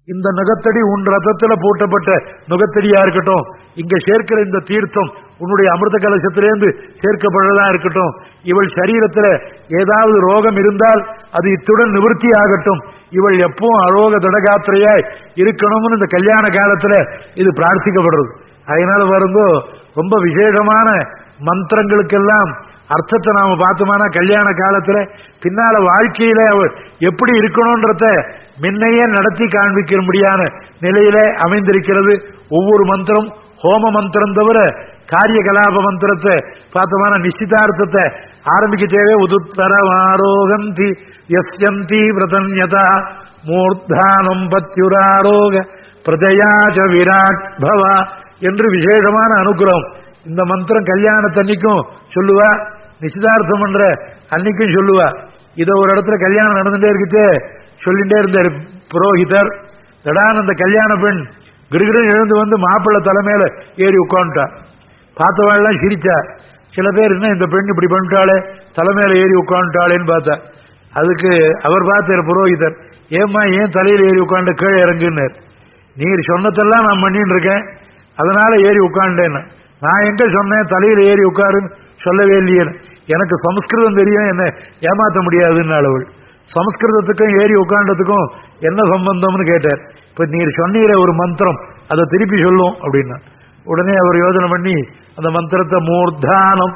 இந்த நுகத்தடி உன் ரத்தத்துல பூட்டப்பட்ட நுகத்தடியா இருக்கட்டும் இங்க சேர்க்கிற இந்த தீர்த்தம் உன்னுடைய அமிர்த கலசத்திலேருந்து சேர்க்கப்படுறதா இருக்கட்டும் இவள் சரீரத்துல ஏதாவது ரோகம் இருந்தால் அது இத்துடன் நிவர்த்தி ஆகட்டும் இவள் எப்பவும் அரோக தடகாத்திரையாய் இருக்கணும்னு இந்த கல்யாண காலத்துல இது பிரார்த்திக்கப்படுறது அதனால வருந்தோ ரொம்ப விசேஷமான மந்திரங்களுக்கெல்லாம் அர்த்தத்தை நாம பார்த்தோம்னா கல்யாண காலத்துல பின்னால வாழ்க்கையில அவர் எப்படி இருக்கணும்ன்றத முன்னையே நடத்தி காண்பிக்கும்படியான நிலையில அமைந்திருக்கிறது ஒவ்வொரு மந்திரம் ஹோம மந்திரம் தவிர காரிய கலாப மந்திரத்தை பார்த்தோம்னா நிச்சிதார்த்தத்தை ஆரம்பிக்க தேவை உதுத்தரமாரோகந்தி யஸ்யந்தி விரதன்யதா மூர்த்தானம் பத்யுராரோக பிரஜயாச்ச விராட் பவா என்று விசேஷமான அனுகிரகம் இந்த மந்திரம் கல்யாணத்தன்னைக்கும் சொல்லுவா நிச்சயதார்த்தம் பண்ற அன்னைக்கும் சொல்லுவா இத ஒரு இடத்துல கல்யாணம் நடந்துட்டே இருக்குச்சே சொல்லிட்டே இருந்தார் புரோஹிதர் தடான் அந்த கல்யாண பெண் கிடுகிடும் எழுந்து வந்து மாப்பிள்ளை தலைமையில ஏறி உட்காந்துட்டா பார்த்தவாள்லாம் சிரிச்சா சில பேர் என்ன இந்த பெண் இப்படி பண்ணிட்டாளே தலைமையில ஏறி உட்காந்துட்டாளேன்னு பார்த்தா அதுக்கு அவர் பார்த்தார் புரோஹிதர் ஏம்மா ஏன் தலையில ஏறி உட்காந்து கீழே இறங்குன்னார் நீர் சொன்னதெல்லாம் நான் பண்ணிட்டு இருக்கேன் அதனால ஏறி உட்காண்டேன்னு நான் எங்க சொன்னேன் தலையில ஏறி உட்காருன்னு சொல்லவே இல்லையே எனக்கு சமஸ்கிருதம் தெரியும் என்ன ஏமாத்த முடியாதுன்னு அவள் சமஸ்கிருதத்துக்கும் ஏறி உட்காண்டதுக்கும் என்ன சம்பந்தம்னு கேட்டார் இப்ப நீர் சொன்னீர ஒரு மந்திரம் அதை திருப்பி சொல்லும் அப்படின்னா உடனே அவர் யோசனை பண்ணி அந்த மந்திரத்தை மூர்தானம்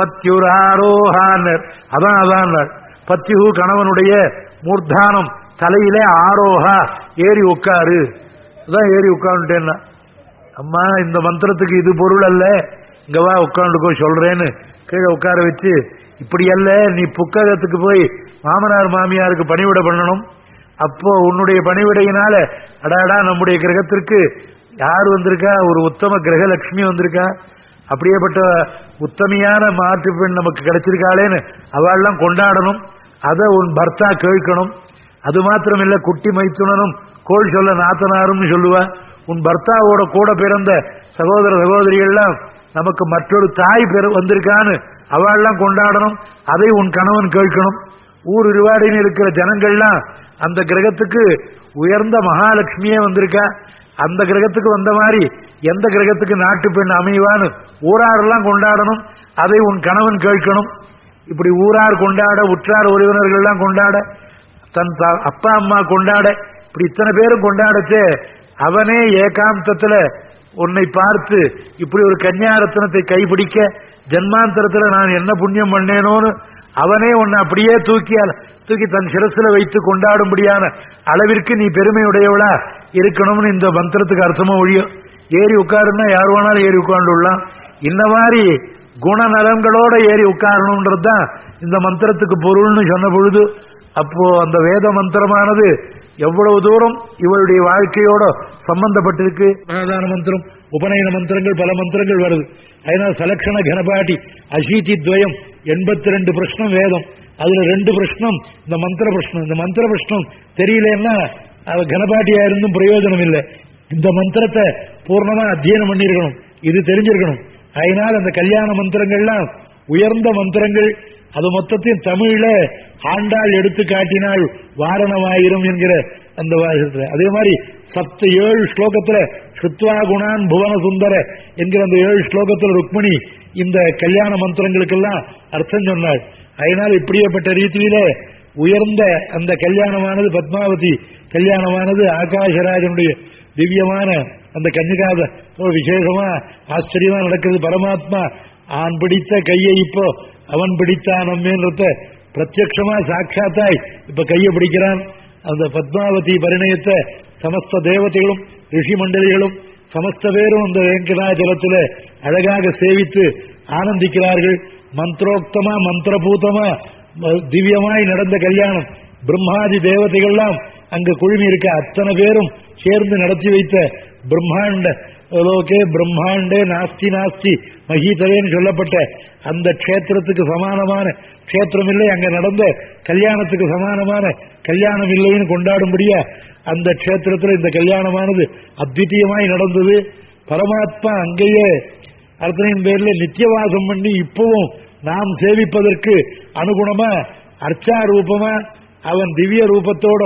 பத்யுராரோஹான்னர் அதான் அதான் பத்யு கணவனுடைய மூர்தானம் தலையிலே ஆரோஹா ஏறி உட்காரு அதான் ஏறி உட்காந்துட்டேன்னா அம்மா இந்த மந்திரத்துக்கு இது பொருள் அல்ல இங்க வா உட்காந்துக்கோ சொல்றேன்னு கீழே உட்கார வச்சு இப்படி அல்ல நீ புக்ககத்துக்கு போய் மாமனார் மாமியாருக்கு பணிவிட பண்ணணும் அப்போ உன்னுடைய பணிவிடையினால அடாடா நம்முடைய கிரகத்திற்கு யார் வந்திருக்கா ஒரு உத்தம கிரகலட்சுமி வந்திருக்கா அப்படியேப்பட்ட உத்தமையான மாற்று பெண் நமக்கு கிடைச்சிருக்காளேன்னு அவள்லாம் கொண்டாடணும் அதை உன் பர்த்தா கேட்கணும் அது மாத்திரம் இல்ல குட்டி மைத்துனனும் கோள் சொல்ல நாத்தனாரும் சொல்லுவா உன் பர்த்தாவோட கூட பிறந்த சகோதர சகோதரிகள்லாம் நமக்கு மற்றொரு தாய் பெரு வந்திருக்கான்னு அவள்லாம் கொண்டாடணும் அதை உன் கணவன் கேட்கணும் ஊர் இருவாடின்னு இருக்கிற ஜனங்கள்லாம் அந்த கிரகத்துக்கு உயர்ந்த மகாலட்சுமியே வந்திருக்கா அந்த கிரகத்துக்கு வந்த மாதிரி எந்த கிரகத்துக்கு நாட்டு பெண் அமைவான்னு ஊராரெல்லாம் கொண்டாடணும் அதை உன் கணவன் கேட்கணும் இப்படி ஊரார் கொண்டாட உற்றார் உறவினர்கள் எல்லாம் கொண்டாட தன் த- அப்பா அம்மா கொண்டாட இப்படி இத்தனை பேரும் கொண்டாடச்சே அவனே ஏகாந்தத்துல உன்னை பார்த்து இப்படி ஒரு கன்னியாரத்னத்தை கைப்பிடிக்க ஜன்மாந்தரத்துல நான் என்ன புண்ணியம் பண்ணேனோன்னு அவனே உன்னை அப்படியே தூக்கி அல- தூக்கி தன் சிரசுல வைத்து கொண்டாடும்படியான அளவிற்கு நீ பெருமையுடையவளா இருக்கணும்னு இந்த மந்திரத்துக்கு அர்த்தமா ஒழியும் ஏறி உட்காருன்னா யார் வேணாலும் ஏறி உட்கார்ந்துடலாம் இந்த மாதிரி குணநலன்களோட ஏறி உட்காரணும்ன்றது தான் இந்த மந்திரத்துக்கு பொருள்னு சொன்ன பொழுது அப்போ அந்த வேத மந்திரமானது எவ்வளவு தூரம் இவளுடைய வாழ்க்கையோட சம்பந்தப்பட்டிருக்கு பிரதான மந்திரம் உபநயன மந்திரங்கள் பல மந்திரங்கள் வருது அதனால சலக்ஷண கனபாட்டி அசீதி துவயம் எண்பத்தி ரெண்டு பிரஷ்னம் வேதம் அதுல ரெண்டு பிரஷ்னம் இந்த மந்திர பிரஷ்னம் இந்த மந்திர பிரஷ்னம் தெரியலன்னா அது கனபாட்டியா இருந்தும் பிரயோஜனம் இல்லை இந்த மந்திரத்தை பூர்ணமா அத்தியனம் பண்ணியிருக்கணும் இது தெரிஞ்சிருக்கணும் அதனால அந்த கல்யாண மந்திரங்கள்லாம் உயர்ந்த மந்திரங்கள் அது மொத்தத்தையும் தமிழ்ல ஆண்டாள் எடுத்து காட்டினாள் வாரணமாயிரம் என்கிற அந்த வாசத்துல அதே மாதிரி சப்த ஏழு ஸ்லோகத்துல சுத்வா குணான் புவன சுந்தர என்கிற அந்த ஏழு ஸ்லோகத்துல ருக்மிணி இந்த கல்யாண மந்திரங்களுக்கெல்லாம் அர்த்தம் சொன்னாள் அதனால் இப்படியேப்பட்ட ரீதியில உயர்ந்த அந்த கல்யாணமானது பத்மாவதி கல்யாணமானது ஆகாஷராஜனுடைய திவ்யமான அந்த கன்னிகாத ஒரு விசேஷமா ஆச்சரியமா நடக்கிறது பரமாத்மா ஆண் பிடித்த கையை இப்போ அவன் பிடித்தான் நம்மேன்றத பிரத்யக்ஷமா சாட்சாத்தாய் இப்ப கையை பிடிக்கிறான் அந்த பத்மாவதி பரிணயத்தை சமஸ்த தேவதைகளும் ரிஷி மண்டலிகளும் சமஸ்த பேரும் அந்த வெங்கடாச்சலத்துல அழகாக சேவித்து ஆனந்திக்கிறார்கள் மந்திரோக்தமா மந்திரபூதமா ம- திவ்யமாய் நடந்த கல்யாணம் பிரம்மாதி தேவதைகள்லாம் அங்க குழுமி இருக்க அத்தனை பேரும் சேர்ந்து நடத்தி வைத்த பிரம்மாண்ட லோகே பிரம்மாண்டே நாஸ்தி நாஸ்தி மகீதரேன்னு சொல்லப்பட்ட அந்த க்ஷேத்திரத்துக்கு சமானமான க்ஷேத்திரம் இல்லை அங்க நடந்த கல்யாணத்துக்கு சமானமான கல்யாணம் இல்லைன்னு கொண்டாடும்படியா அந்த க்ஷேத்திரத்துல இந்த கல்யாணமானது அத்விதீயமாய் நடந்தது பரமாத்மா அங்கேயே அர்த்தனையின் பேர்ல நித்தியவாசம் பண்ணி இப்பவும் நாம் சேவிப்பதற்கு அனுகுணமா அர்ச்சா ரூபமா அவன் திவ்ய ரூபத்தோட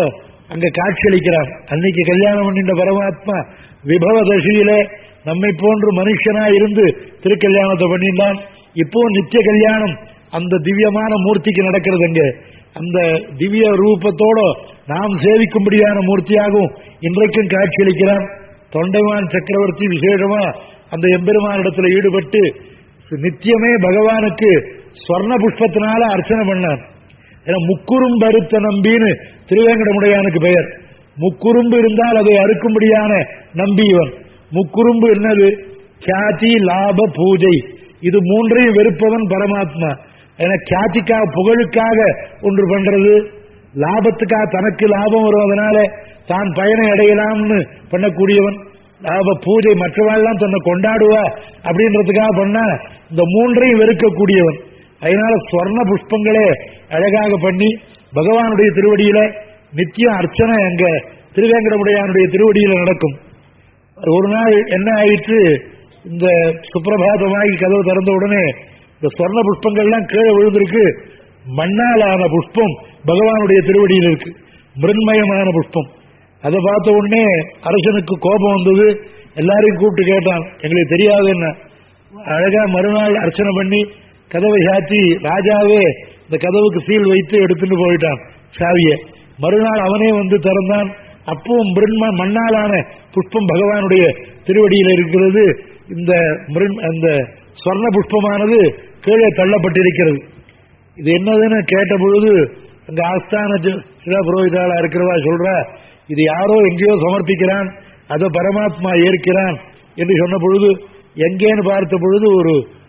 அங்க காட்சியளிக்கிறான் அன்னைக்கு கல்யாணம் பண்ணிட்ட பரமாத்மா விபவ தசையிலே நம்மை போன்று மனுஷனா இருந்து திருக்கல்யாணத்தை பண்ணிட்டான் இப்போ நித்திய கல்யாணம் அந்த திவ்யமான மூர்த்திக்கு நடக்கிறது அங்க அந்த திவ்ய ரூபத்தோட நாம் சேவிக்கும்படியான மூர்த்தியாகவும் இன்றைக்கும் காட்சியளிக்கிறான் தொண்டைமான் சக்கரவர்த்தி விசேஷமா அந்த எம்பெருமானிடத்துல ஈடுபட்டு நித்தியமே பகவானுக்கு ஸ்வர்ண புஷ்பத்தினால அர்ச்சனை பண்ணான் ஏன்னா முக்குறும்பு அறுத்த நம்பின்னு திருவேங்கடமுடையானுக்கு பெயர் முக்குறும்பு இருந்தால் அதை அறுக்கும்படியான நம்பி இவன் முக்குறும்பு என்னது கியாதி லாப பூஜை இது மூன்றையும் வெறுப்பவன் பரமாத்மா ஏன்னா கியாதிக்காக புகழுக்காக ஒன்று பண்றது லாபத்துக்காக தனக்கு லாபம் வருவதனால தான் பயனை அடையலாம்னு பண்ணக்கூடியவன் லாப பூஜை மற்றவாள்லாம் தன்னை கொண்டாடுவா அப்படின்றதுக்காக பண்ண இந்த மூன்றையும் வெறுக்கக்கூடியவன் அதனால ஸ்வர்ண புஷ்பங்களே அழகாக பண்ணி பகவானுடைய திருவடியில நித்தியம் அர்ச்சனை அங்க திருவேங்கடமுடையானுடைய திருவடியில நடக்கும் ஒரு நாள் என்ன ஆயிற்று இந்த சுப்பிரபாதமாகி கதவு திறந்த உடனே இந்த சொர்ண புஷ்பங்கள்லாம் கீழே விழுந்திருக்கு மண்ணாலான புஷ்பம் பகவானுடைய திருவடியில் இருக்கு மிருண்மயமான புஷ்பம் அதை பார்த்த உடனே அரசனுக்கு கோபம் வந்தது எல்லாரையும் கூப்பிட்டு கேட்டான் எங்களுக்கு தெரியாது என்ன அழகா மறுநாள் அர்ச்சனை பண்ணி கதவை சாத்தி ராஜாவே இந்த கதவுக்கு சீல் வைத்து எடுத்துட்டு போயிட்டான் சாவியை மறுநாள் அவனே வந்து திறந்தான் அப்பவும் மிருண்ம மண்ணாலான புஷ்பம் பகவானுடைய திருவடியில் இருக்கிறது இந்த மிருண் அந்த ஸ்வர்ண புஷ்பமானது கீழே தள்ளப்பட்டிருக்கிறது இது என்னதுன்னு கேட்ட பொழுது அங்க ஆஸ்தான சில புரோகிதாளா இருக்கிறவா சொல்றா இது யாரோ எங்கேயோ சமர்ப்பிக்கிறான் அதை பரமாத்மா ஏற்கிறான் என்று சொன்ன பொழுது எங்கேன்னு பார்த்த பொழுது ஒரு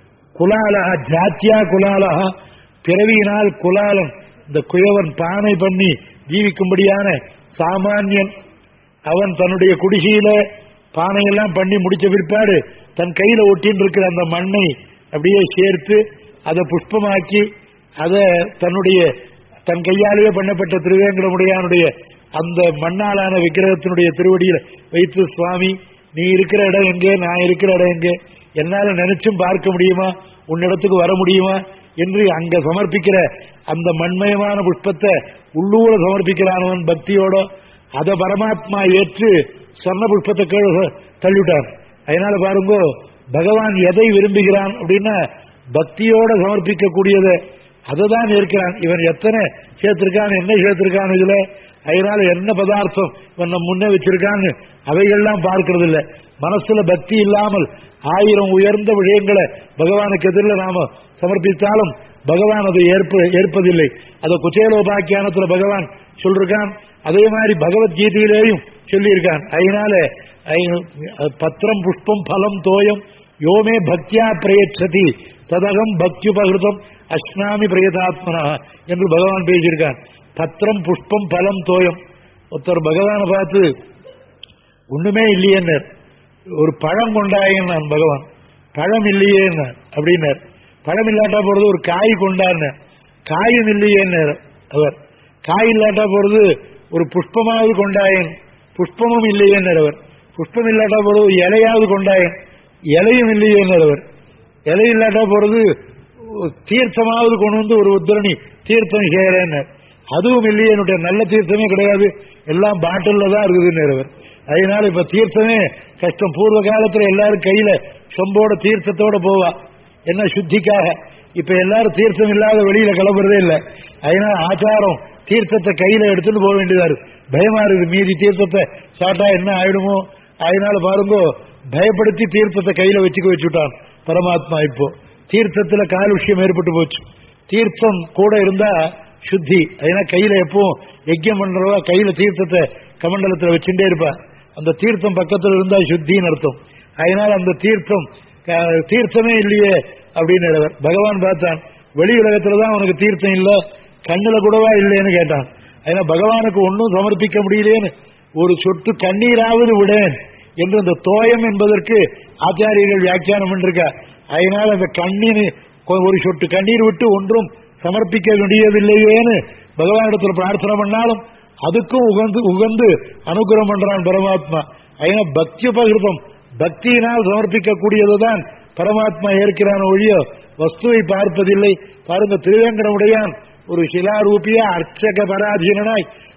குலாலா ஜாத்தியா குலாலா பிறவியினால் குலாலன் இந்த குயவன் பானை பண்ணி ஜீவிக்கும்படியான சாமானியன் அவன் தன்னுடைய குடிசையில பானையெல்லாம் பண்ணி முடிச்ச பிற்பாடு தன் கையில ஒட்டின்னு இருக்கிற அந்த மண்ணை அப்படியே சேர்த்து அதை புஷ்பமாக்கி அதை தன்னுடைய தன் கையாலேயே பண்ணப்பட்ட திருவேங்கடமுடையானுடைய அந்த மண்ணாலான விக்கிரகத்தினுடைய திருவடியில வைத்து சுவாமி நீ இருக்கிற இடம் எங்கே நான் இருக்கிற இடம் எங்கே என்னால நினைச்சும் பார்க்க முடியுமா உன்னிடத்துக்கு வர முடியுமா என்று அங்க சமர்ப்பிக்கிற அந்த மண்மயமான புஷ்பத்தை உள்ளூர சமர்ப்பிக்கிறானவன் பக்தியோட அதை பரமாத்மா ஏற்று சொன்ன புஷ்பத்தை கீழே தள்ளிவிட்டான் அதனால பாருங்க பகவான் எதை விரும்புகிறான் அப்படின்னா பக்தியோட சமர்ப்பிக்கக்கூடியதை அதை தான் ஏற்கிறான் இவன் எத்தனை சேர்த்திருக்கான் என்ன சேர்த்திருக்கான் இதுல அதனால என்ன பதார்த்தம் இவன் நம்ம முன்னே வச்சிருக்கான்னு அவைகள்லாம் பார்க்கறது இல்ல மனசுல பக்தி இல்லாமல் ஆயிரம் உயர்ந்த விஷயங்களை பகவானுக்கு எதிரில் நாம சமர்ப்பித்தாலும் பகவான் அதை ஏற்ப ஏற்பதில்லை அதை குச்சேலோபாக்கியானத்துல பகவான் சொல்லிருக்கான் அதே மாதிரி பகவத்கீதையிலேயும் சொல்லியிருக்கான் அதனால பத்திரம் புஷ்பம் பலம் தோயம் யோமே பக்தியா பிரயச்சதி ததகம் பக்தியுபகிருதம் அஸ்னாமி பிரயதாத்மனா என்று பகவான் பேசியிருக்கான் பத்திரம் புஷ்பம் பலம் தோயம் ஒருத்தர் பகவானை பார்த்து ஒண்ணுமே இல்லையேன்னார் ஒரு பழம் கொண்டாயன் நான் பகவான் பழம் இல்லையே அப்படின்னார் பழம் இல்லாட்டா போறது ஒரு காய் கொண்டான்னு காயும் இல்லையேன்னார் அவர் காய் இல்லாட்டா போறது ஒரு புஷ்பமாவது கொண்டாயன் புஷ்பமும் இல்லையேன்னார் அவர் புஷ்பம் இல்லாட்டா போறது ஒரு இலையாவது கொண்டாயன் இலையும் இல்லையேன்னார் அவர் இலை இல்லாட்டா போறது தீர்த்தமாவது கொண்டு வந்து ஒரு உத்தரணி தீர்த்தம் செய்யறேன்னு அதுவும் இல்லையே என்னுடைய நல்ல தீர்த்தமே கிடையாது எல்லாம் பாட்டில்ல தான் இருக்குதுன்னு அவர் அதனால இப்ப தீர்த்தமே கஷ்டம் பூர்வ காலத்துல எல்லாரும் கையில சொம்போட தீர்த்தத்தோட போவா என்ன சுத்திக்காக இப்ப எல்லாரும் தீர்த்தம் இல்லாத வெளியில கிளம்புறதே இல்லை அதனால ஆச்சாரம் தீர்த்தத்தை கையில எடுத்துட்டு போக வேண்டியதா இருக்கு பயமா இருக்குது மீதி தீர்த்தத்தை சாட்டா என்ன ஆயிடுமோ அதனால பாருங்க பயப்படுத்தி தீர்த்தத்தை கையில வச்சுக்க வச்சுட்டான் பரமாத்மா இப்போ தீர்த்தத்துல காலுஷ்யம் ஏற்பட்டு போச்சு தீர்த்தம் கூட இருந்தா சுத்தி அதனால கையில எப்பவும் யஜ்யம் பண்றவா கையில தீர்த்தத்தை கமண்டலத்துல வச்சுட்டே இருப்பா அந்த தீர்த்தம் பக்கத்துல இருந்தா சுத்தின்னு அர்த்தம் அதனால அந்த தீர்த்தம் தீர்த்தமே இல்லையே அப்படின்னு பகவான் பார்த்தான் வெளி உலகத்துல தான் உனக்கு தீர்த்தம் இல்ல கண்ணுல கூடவா இல்லைன்னு கேட்டான் அதனால பகவானுக்கு ஒன்னும் சமர்ப்பிக்க முடியலேன்னு ஒரு சொட்டு கண்ணீராவது விடேன் என்று அந்த தோயம் என்பதற்கு ஆச்சாரியர்கள் வியாக்கியானம் பண்ணிருக்கா அதனால அந்த கண்ணீர் ஒரு சொட்டு கண்ணீர் விட்டு ஒன்றும் சமர்ப்பிக்க முடியவில்லையேன்னு பகவானிடத்துல பிரார்த்தனை பண்ணாலும் அதுக்கும் உகந்து உகந்து அனுகிரகம் பண்றான் பரமாத்மா அதனால பக்தி பகிர்தம் பக்தியினால் சமர்ப்பிக்கக்கூடியதுதான் பரமாத்மா ஏற்கிறான் ஒழிய வஸ்துவை பார்ப்பதில்லை பாருங்க திருவேங்கடமுடையான் ஒரு சிலாரூபியா அர்ச்சக பராதீனாய்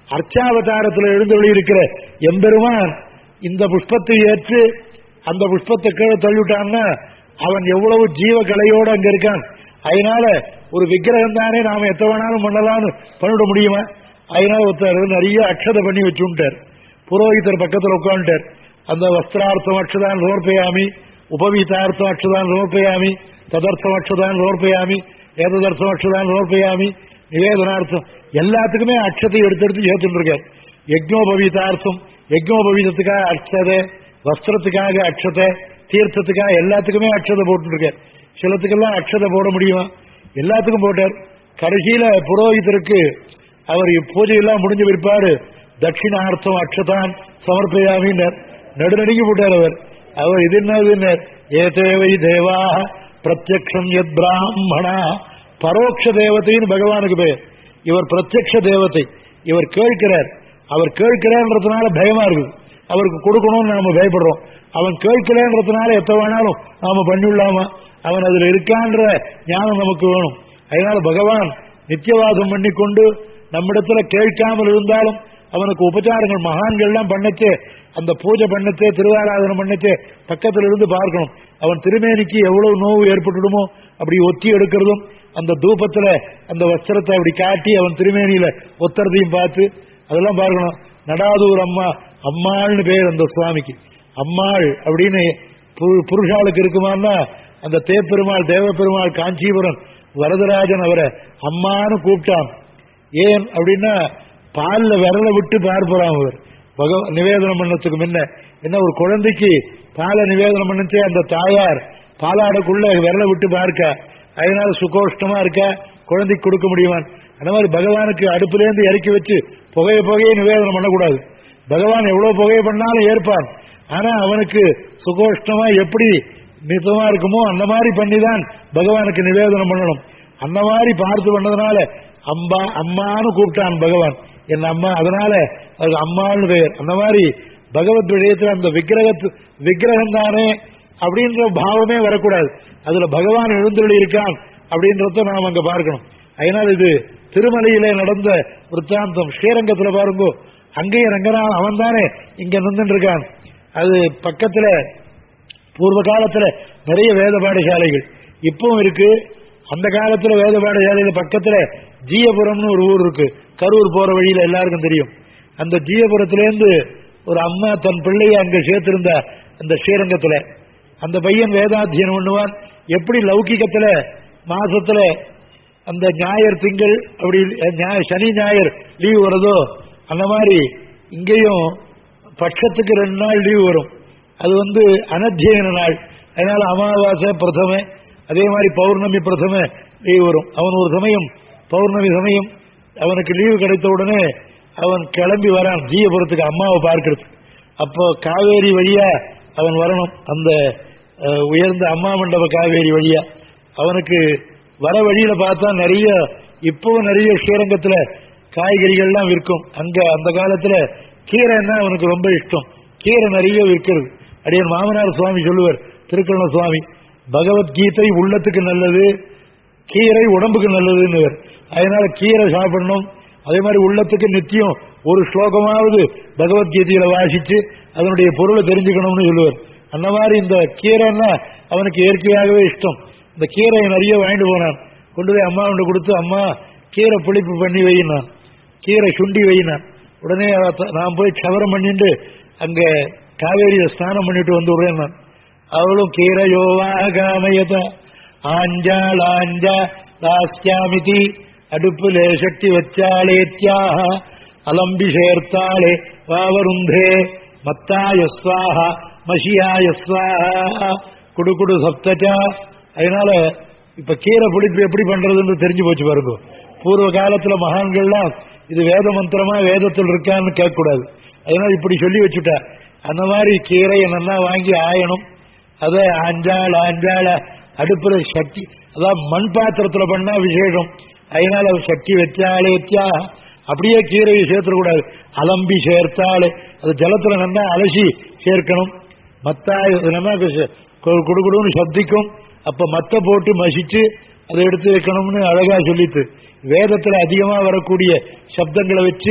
அர்ச்சாவதாரத்தில் எழுந்தொழி இருக்கிற எம்பெருமான் இந்த புஷ்பத்தை ஏற்று அந்த புஷ்பத்தை கீழே தள்ளிவிட்டான்னா அவன் எவ்வளவு ஜீவகலையோட அங்க இருக்கான் அதனால ஒரு விக்கிரகம் தானே நாம எத்த வேணாலும் பண்ணலாம்னு பண்ணிவிட முடியுமா அதனால ஒருத்தர் நிறைய அக்ஷதை பண்ணி வச்சுட்டார் புரோகிதர் பக்கத்தில் உட்காந்துட்டார் அந்த வஸ்திரார்த்தம் அக்ஷதான் சமர்ப்பயாமி உபவீதார்த்தம் அக்ஷதான் சமர்ப்பயாமி ததர்த்தம் அக்ஷதான் சமர்ப்பயாமி ஏததர்த்தம் அக்ஷதான் சமர்ப்பயாமி நிவேதனார்த்தம் எல்லாத்துக்குமே அக்ஷத்தை எடுத்து எடுத்து சேர்த்துட்டு இருக்கார் யஜ்னோபவீதார்த்தம் யஜ்னோபவீதத்துக்காக அக்ஷதை வஸ்திரத்துக்காக அக்ஷதை தீர்த்தத்துக்காக எல்லாத்துக்குமே அக்ஷதை போட்டு இருக்கார் சிலத்துக்கெல்லாம் அக்ஷதை போட முடியுமா எல்லாத்துக்கும் போட்டார் கடைசியில புரோகிதருக்கு அவர் பூஜையெல்லாம் முடிஞ்ச பிற்பாடு தட்சிணார்த்தம் அக்ஷதான் சமர்ப்பயாமின்னர் நடுநடுங்கி போட்டார் அவர் அவர் இது என்னது ஏதேவை தேவாக பிரத்யக்ஷம் எத் பிராமணா பரோட்ச தேவதைன்னு பகவானுக்கு பேர் இவர் பிரத்யக்ஷ தேவதை இவர் கேட்கிறார் அவர் கேட்கிறார்ன்றதுனால பயமா இருக்குது அவருக்கு கொடுக்கணும்னு நாம பயப்படுறோம் அவன் கேட்கலன்றதுனால எத்த வேணாலும் நாம பண்ணிவிடலாமா அவன் அதுல இருக்கான்ற ஞானம் நமக்கு வேணும் அதனால பகவான் நித்தியவாசம் பண்ணிக்கொண்டு நம்மிடத்துல கேட்காமல் இருந்தாலும் அவனுக்கு உபச்சாரங்கள் மகான்கள்லாம் பண்ணச்சே அந்த பூஜை பண்ணச்சே திருவாராதனை பண்ணச்சே பக்கத்துல இருந்து பார்க்கணும் அவன் திருமேனிக்கு எவ்வளவு நோவு ஏற்பட்டுடுமோ அப்படி ஒத்தி எடுக்கிறதும் அந்த தூபத்துல அந்த வஸ்திரத்தை அப்படி காட்டி அவன் திருமேனியில ஒத்துறதையும் பார்த்து அதெல்லாம் பார்க்கணும் நடாதூர் அம்மா அம்மாள்னு பேர் அந்த சுவாமிக்கு அம்மாள் அப்படின்னு பு- புருஷாளுக்கு இருக்குமான்னா அந்த தேப்பெருமாள் தேவப்பெருமாள் காஞ்சிபுரம் வரதராஜன் அவரை அம்மான்னு கூப்பிட்டான் ஏன் அப்படின்னா பால்ல விரலை விட்டு பார்ப்பறான் அவர் பகவ நிவேதனம் பண்ணதுக்கு முன்ன என்ன ஒரு குழந்தைக்கு பாலை நிவேதனம் பண்ணுச்சே அந்த தாயார் பாலாடக்குள்ள விரலை விட்டு பார்க்க அதனால சுகோஷ்டமா இருக்க குழந்தைக்கு கொடுக்க முடியுமான் அந்த மாதிரி பகவானுக்கு அடுப்புலேருந்து இறக்கி வச்சு புகைய புகையை நிவேதனம் பண்ணக்கூடாது பகவான் எவ்வளவு புகையை பண்ணாலும் ஏற்பான் ஆனா அவனுக்கு சுகோஷ்டமா எப்படி மிதமா இருக்குமோ அந்த மாதிரி பண்ணிதான் பகவானுக்கு நிவேதனம் பண்ணணும் அந்த மாதிரி பார்த்து பண்ணதுனால அம்பா அம்மான்னு கூப்பிட்டான் பகவான் என் அம்மா அதனால அது அம்மான்னு பெயர் அந்த மாதிரி பகவத் விஷயத்துல அந்த விக்கிரகத்து விக்கிரகம் தானே அப்படின்ற பாவமே வரக்கூடாது அதுல பகவான் எழுந்தருளி இருக்கான் அப்படின்றத நாம் அங்க பார்க்கணும் அதனால இது திருமலையிலே நடந்த விற்த்தாந்தம் ஸ்ரீரங்கத்துல பாருங்க அங்கேயும் ரங்கநாதன் அவன் தானே இங்க நின்று இருக்கான் அது பக்கத்துல பூர்வ காலத்துல நிறைய வேத பாடசாலைகள் இப்பவும் இருக்கு அந்த காலத்துல வேத பாடசாலையில பக்கத்துல ஜீயபுரம்னு ஒரு ஊர் இருக்கு கரூர் போற வழியில எல்லாருக்கும் தெரியும் அந்த ஜீயபுரத்திலேருந்து ஒரு அம்மா தன் பிள்ளையை அங்க சேர்த்திருந்தா அந்த ஸ்ரீரங்கத்துல அந்த பையன் வேதாத்தியனம் பண்ணுவான் எப்படி லௌகிகத்துல மாசத்துல அந்த ஞாயிறு திங்கள் அப்படி ஞா- சனி ஞாயிறு லீவ் வருதோ அந்த மாதிரி இங்கேயும் பட்சத்துக்கு ரெண்டு நாள் லீவ் வரும் அது வந்து அனத்தியன நாள் அதனால அமாவாசை பிரதம அதே மாதிரி பௌர்ணமி பிரதம லீவ் வரும் அவன் ஒரு சமயம் பௌர்ணமி சமயம் அவனுக்கு லீவு கிடைத்த உடனே அவன் கிளம்பி வரான் ஜீயபுரத்துக்கு அம்மாவை பார்க்கறதுக்கு அப்போ காவேரி வழியா அவன் வரணும் அந்த அஹ், உயர்ந்த அம்மா மண்டப காவேரி வழியா அவனுக்கு வர வழியில பார்த்தா நிறைய இப்பவும் நிறைய ஸ்ரீரங்கத்துல காய்கறிகள்லாம் விற்கும் அங்க அந்த காலத்துல கீரைன்னா அவனுக்கு ரொம்ப இஷ்டம் கீரை நிறைய விற்கிறது அடியன் மாமனார் சுவாமி சொல்லுவார் திருக்கண்ண சுவாமி பகவத்கீதை உள்ளத்துக்கு நல்லது கீரை உடம்புக்கு நல்லதுன்னு அதனால கீரை சாப்பிடணும் அதே மாதிரி உள்ளத்துக்கு நித்தியம் ஒரு ஸ்லோகமாவது பகவத்கீதையில வாசிச்சு அதனுடைய பொருளை தெரிஞ்சுக்கணும்னு சொல்லுவார் அந்த மாதிரி இந்த கீரைன்னா அவனுக்கு இயற்கையாகவே இஷ்டம் இந்த கீரையை நிறைய வாங்கிட்டு போனான் கொண்டு போய் அம்மா கொண்டு கொடுத்து அம்மா கீரை புளிப்பு பண்ணி வையினான் கீரை சுண்டி வையினான் உடனே அவ த- நான் போய் சவரம் பண்ணிட்டு அங்க காவேரியில ஸ்நானம் பண்ணிட்டு வந்து விடுறேன் நான் அவளும் கீரையோவா காமயத ஆஞ்சாளாஞ்சா தாஸ்யாமிதி அடுப்புலே சக்தி வச்சாளேத்யாக அலம்பி சேர்த்தாளே வாவருந்தே மத்தாய ஸ்வாஹா மஷியாய ஸ்வாஹா குடு குடு சப்தச்சா அதனால இப்ப கீரை பிடிப்பு எப்படி பண்றதுன்னு தெரிஞ்சு போச்சு பாருங்க பூர்வ காலத்துல மகான்கள்லாம் இது வேத மந்திரமா வேதத்தில் இருக்கான்னு கேட்கக்கூடாது அதனால இப்படி சொல்லி வச்சுட்டா அந்த மாதிரி கீரையை நல்லா வாங்கி ஆயணும் அதை அஞ்சாள் அஞ்சாள அடுப்புல சக்தி அதான் மண் பாத்திரத்துல பண்ணா விசேஷம் அதனால அது சக்தி வச்சாலே வச்சா அப்படியே கீரையை சேர்த்துடக்கூடாது அலம்பி சேர்த்தாலே அது ஜலத்துல நல்லா அலசி சேர்க்கணும் மத்தாய் அது நல்லா கு- கு- குடுகுடுன்னு சப்திக்கும் அப்ப மத்த போட்டு மசிச்சு அதை எடுத்து வைக்கணும்னு அழகா சொல்லித்து வேதத்துல அதிகமா வரக்கூடிய சப்தங்களை வச்சு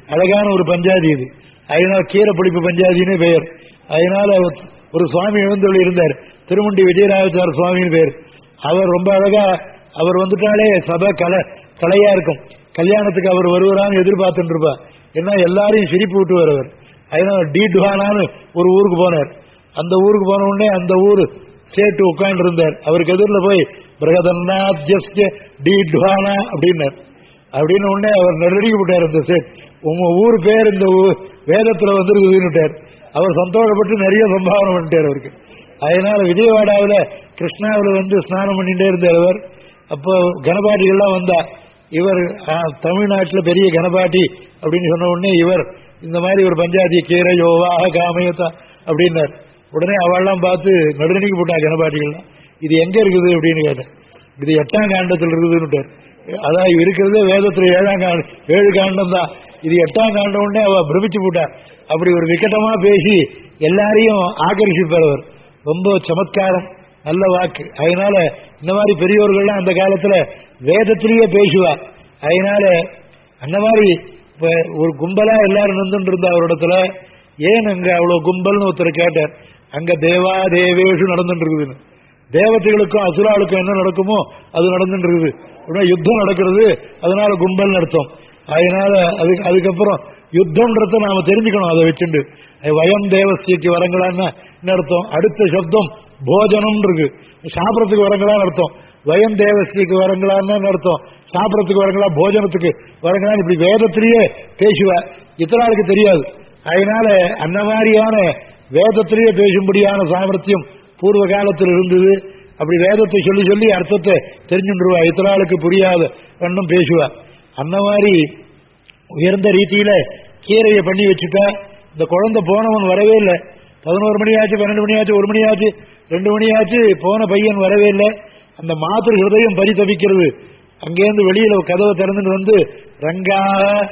அழகான ஒரு பஞ்சாதி இது அதனால கீரை புளிப்பு பஞ்சாதினே பெயர் அதனால அவர் ஒரு சுவாமி எழுந்தொழி இருந்தார் திருமுண்டி விஜயராஜார சுவாமின்னு பேர் அவர் ரொம்ப அழகா அவர் வந்துட்டாலே சபை கலை கலையா இருக்கும் கல்யாணத்துக்கு அவர் வருவரான்னு எதிர்பார்த்துட்டு இருப்பா ஏன்னா எல்லாரையும் சிரிப்பு விட்டு வருவர் அதனால டீட்வானான்னு ஒரு ஊருக்கு போனார் அந்த ஊருக்கு போன உடனே அந்த ஊர் சேட்டு உட்கார்ந்து இருந்தார் அவருக்கு எதிரில் போய் பிரகதன்னாத் ஜஸ்ட் டீட்வானா அப்படின்னார் அப்படின்னு உடனே அவர் நெருங்கி விட்டார் அந்த சேட் உங்க ஊர் பேர் இந்த ஊ- வேதத்துல வந்துருக்குதுன்னுட்டார் அவர் சந்தோஷப்பட்டு நிறைய சம்பாவனை பண்ணிட்டார் அவருக்கு அதனால விஜயவாடாவில் கிருஷ்ணாவில் வந்து ஸ்நானம் பண்ணிட்டே இருந்தார் அவர் அப்போ கணபாட்டிகள்லாம் வந்தா இவர் ஆ, தமிழ்நாட்டுல பெரிய கணபாட்டி அப்படின்னு சொன்ன உடனே இவர் இந்த மாதிரி ஒரு பஞ்சாயத்து கீரை யோவா காமயத்தா அப்படின்னார் உடனே அவள்லாம் பார்த்து நடுநிக்கு போட்டா கணபாட்டிகள்லாம் இது எங்க இருக்குது அப்படின்னு கேட்டேன் இது எட்டாம் காண்டத்தில் இருக்குதுன்னுட்டார் அதான் இருக்கிறதே வேதத்துல ஏழாம் காண்டம் ஏழு காண்டம் தான் இது எட்டாம் காண்டம் உடனே அவ பிரமிச்சு போட்டா அப்படி ஒரு விக்கட்டமா பேசி எல்லாரையும் ஆகர்ஷிப்பார் அவர் ரொம்ப சமத்காரம் நல்ல வாக்கு அதனால இந்த மாதிரி பெரியவர்கள்லாம் அந்த காலத்துல வேதத்திலேயே பேசுவா அதனால அந்த மாதிரி இப்ப ஒரு கும்பலா எல்லாரும் நின்றுட்டு இருந்தா அவரிடத்துல ஏன் அங்க அவ்வளவு கும்பல்னு ஒருத்தர் கேட்டார் அங்க தேவா தேவேஷு நடந்துட்டு இருக்குதுன்னு தேவதைகளுக்கும் அசுராளுக்கும் என்ன நடக்குமோ அது நடந்துட்டு இருக்குது உடனே யுத்தம் நடக்கிறது அதனால கும்பல் அர்த்தம் அதனால அதுக்கு அதுக்கப்புறம் யுத்தம்ன்றத நாம தெரிஞ்சுக்கணும் அதை வச்சுண்டு அது வயம் தேவசியக்கு வரங்களான்னு என்ன அர்த்தம் அடுத்த சப்தம் போஜனம் இருக்கு சாப்பிடறதுக்கு வரங்களான்னு அர்த்தம் வயம் தேவசியக்கு வரங்களான்னு என்ன அர்த்தம் சாப்பிடறதுக்கு வரங்களா போஜனத்துக்கு வரங்களான்னு இப்படி வேதத்திலேயே பேசுவா இத்தனை ஆளுக்கு தெரியாது அதனால அந்த மாதிரியான வேதத்திலேயே பேசும்படியான சாமர்த்தியம் பூர்வ காலத்தில் இருந்தது அப்படி வேதத்தை சொல்லி சொல்லி அர்த்தத்தை தெரிஞ்சுருவா இத்தனை ஆளுக்கு புரியாத வண்ணம் பேசுவா அந்த மாதிரி உயர்ந்த ரீதியில கீரையை பண்ணி வச்சுட்டா இந்த குழந்தை போனவன் வரவே இல்லை பதினோரு மணி ஆச்சு பன்னெண்டு மணி ஆச்சு ஒரு மணி ஆச்சு ரெண்டு மணி ஆச்சு போன பையன் வரவே இல்லை அந்த மாத்திரு ஹிருதயம் பரிதவிக்கிறது அங்கேருந்து வெளியில கதவை திறந்துட்டு வந்து ரங்கா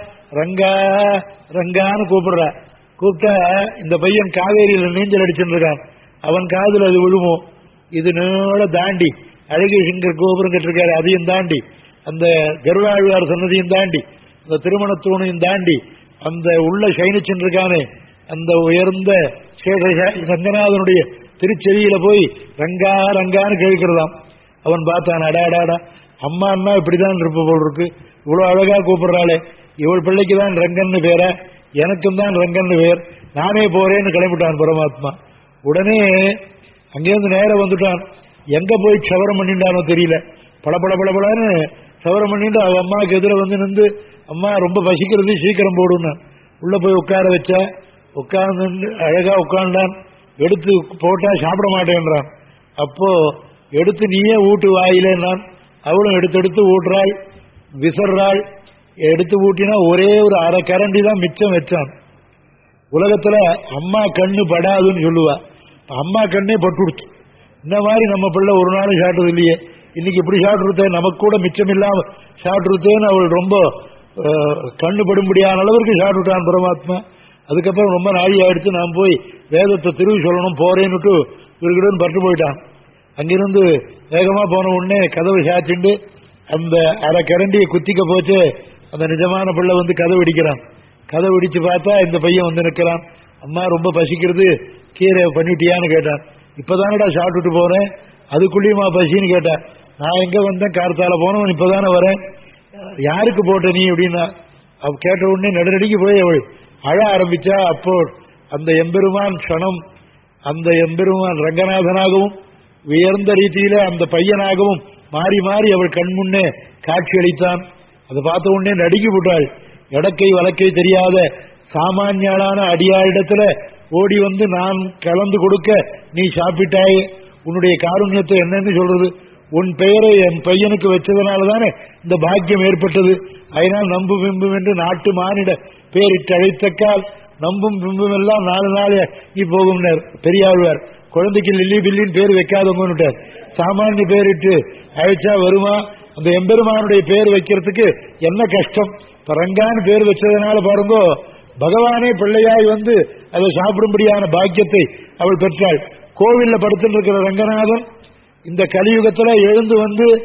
ரங்கா ரங்கான்னு கூப்பிடுறா கூப்பிட்டா இந்த பையன் காவேரியில நீஞ்சல் அடிச்சுட்டு இருக்கான் அவன் காதுல அது விழுமோ இது நீள தாண்டி அழகிய சிங்கர் கோபுரம் கட்டிருக்காரு அதையும் தாண்டி அந்த கருடாழ்வார் சன்னதியும் தாண்டி அந்த திருமணத்தூணையும் தாண்டி அந்த உள்ள சைனிச்சுன்னு இருக்கானே அந்த உயர்ந்த சேஷ ரங்கநாதனுடைய திருச்செவியில போய் ரங்கா ரங்கான்னு கேட்கிறதாம் அவன் பார்த்தான் அடாடாடா அம்மா அண்ணா இப்படிதான் இருப்ப போல் இருக்கு இவ்வளவு அழகா கூப்பிடுறாளே இவள் பிள்ளைக்கு தான் ரங்கன்னு பேரா எனக்கும் தான் ரங்கன்னு பேர் நானே போறேன்னு கிளம்பிட்டான் பரமாத்மா உடனே அங்கேருந்து நேரம் வந்துட்டான் எங்க போய் சவரம் பண்ணிட்டானோ தெரியல படபட படபடன்னு சவரம் பண்ணிட்டு அவ அம்மாவுக்கு எதிர வந்து நின்று அம்மா ரொம்ப பசிக்கிறது சீக்கிரம் போடுன்னு உள்ள போய் உட்கார வச்சா உட்கார்ந்து அழகா உட்கார்ந்தான் எடுத்து போட்டா சாப்பிட மாட்டேன்றான் அப்போ எடுத்து நீயே ஊட்டு வாயிலேன்னான் அவளும் எடுத்து எடுத்து ஊட்டுறாள் விசர்றாள் எடுத்து ஊட்டினா ஒரே ஒரு அரை கரண்டி தான் மிச்சம் வச்சான் உலகத்துல அம்மா கண்ணு படாதுன்னு சொல்லுவா இப்ப அம்மா கண்ணே பட்டுடுச்சு இந்த மாதிரி நம்ம பிள்ளை ஒரு நாளும் சாப்பிட்டது இல்லையே இன்னைக்கு இப்படி சாப்பிட்டுருத்தேன் நமக்கு கூட மிச்சம் இல்லாம சாப்பிட்டுருத்தேன்னு அவள் ரொம்ப அஹ், கண்ணு படும்படியான அளவிற்கு சாப்பிட்டுட்டான் பரமாத்மா அதுக்கப்புறம் ரொம்ப நாழி ஆயிடுத்து நான் போய் வேதத்தை திருவி சொல்லணும் போறேன்னுட்டு இருக்குன்னு பட்டு போயிட்டான் அங்கிருந்து வேகமா போன உடனே கதவை சாத்திண்டு அந்த அரை கரண்டியை குத்திக்க போச்சு அந்த நிஜமான பிள்ளை வந்து கதவு இடிக்கிறான் கதவு இடிச்சு பார்த்தா இந்த பையன் வந்து நிற்கிறான் அம்மா ரொம்ப பசிக்கிறது கீரை பண்ணிட்டியான்னு கேட்டான் இப்பதானடா சாப்பிட்டுட்டு போறேன் அதுக்குள்ளேயுமா பசின்னு கேட்டான் நான் எங்க வந்தேன் கார்த்தால போனவன் இப்பதானே வரேன் யாருக்கு போட்ட நீ அப்படின்னா அவ கேட்ட உடனே நடுநடிக்கு போய் அவள் அழ ஆரம்பிச்சா அப்போ அந்த எம்பெருமான் க்ஷணம் அந்த எம்பெருமான் ரங்கநாதனாகவும் உயர்ந்த ரீதியில அந்த பையனாகவும் மாறி மாறி அவள் கண்முன்னே காட்சி அளித்தான் அதை பார்த்த உடனே நடுங்கி விட்டாள் எடக்கை வழக்கை தெரியாத சாமானியாளான அடியாரிடத்துல ஓடி வந்து நான் கலந்து கொடுக்க நீ சாப்பிட்டாய் உன்னுடைய காருண்யத்தை என்னன்னு சொல்றது உன் பெயரை என் பையனுக்கு வச்சதுனால தானே இந்த பாக்கியம் ஏற்பட்டது அதனால் நம்பு பிம்பும் என்று நாட்டு மானிட பேரிட்டு அழைத்தக்கால் நம்பும் பிம்பும் எல்லாம் நாலு நாள் நீ போகும் பெரியாழ்வார் குழந்தைக்கு லில்லி பில்லின்னு பேர் வைக்காதவங்கன்னுட்டார் சாமானிய பேரிட்டு அழைச்சா வருமா அந்த எம்பெருமானுடைய பேர் வைக்கிறதுக்கு என்ன கஷ்டம் இப்ப ரங்கான்னு பேர் வச்சதுனால பாருங்க பகவானே பிள்ளையாய் வந்து அதை சாப்பிடும்படியான பாக்கியத்தை அவள் பெற்றாள் கோவில்ல படுத்துட்டு இருக்கிற ரங்கநாதன் இந்த கலியுகத்துல எழுந்து வந்து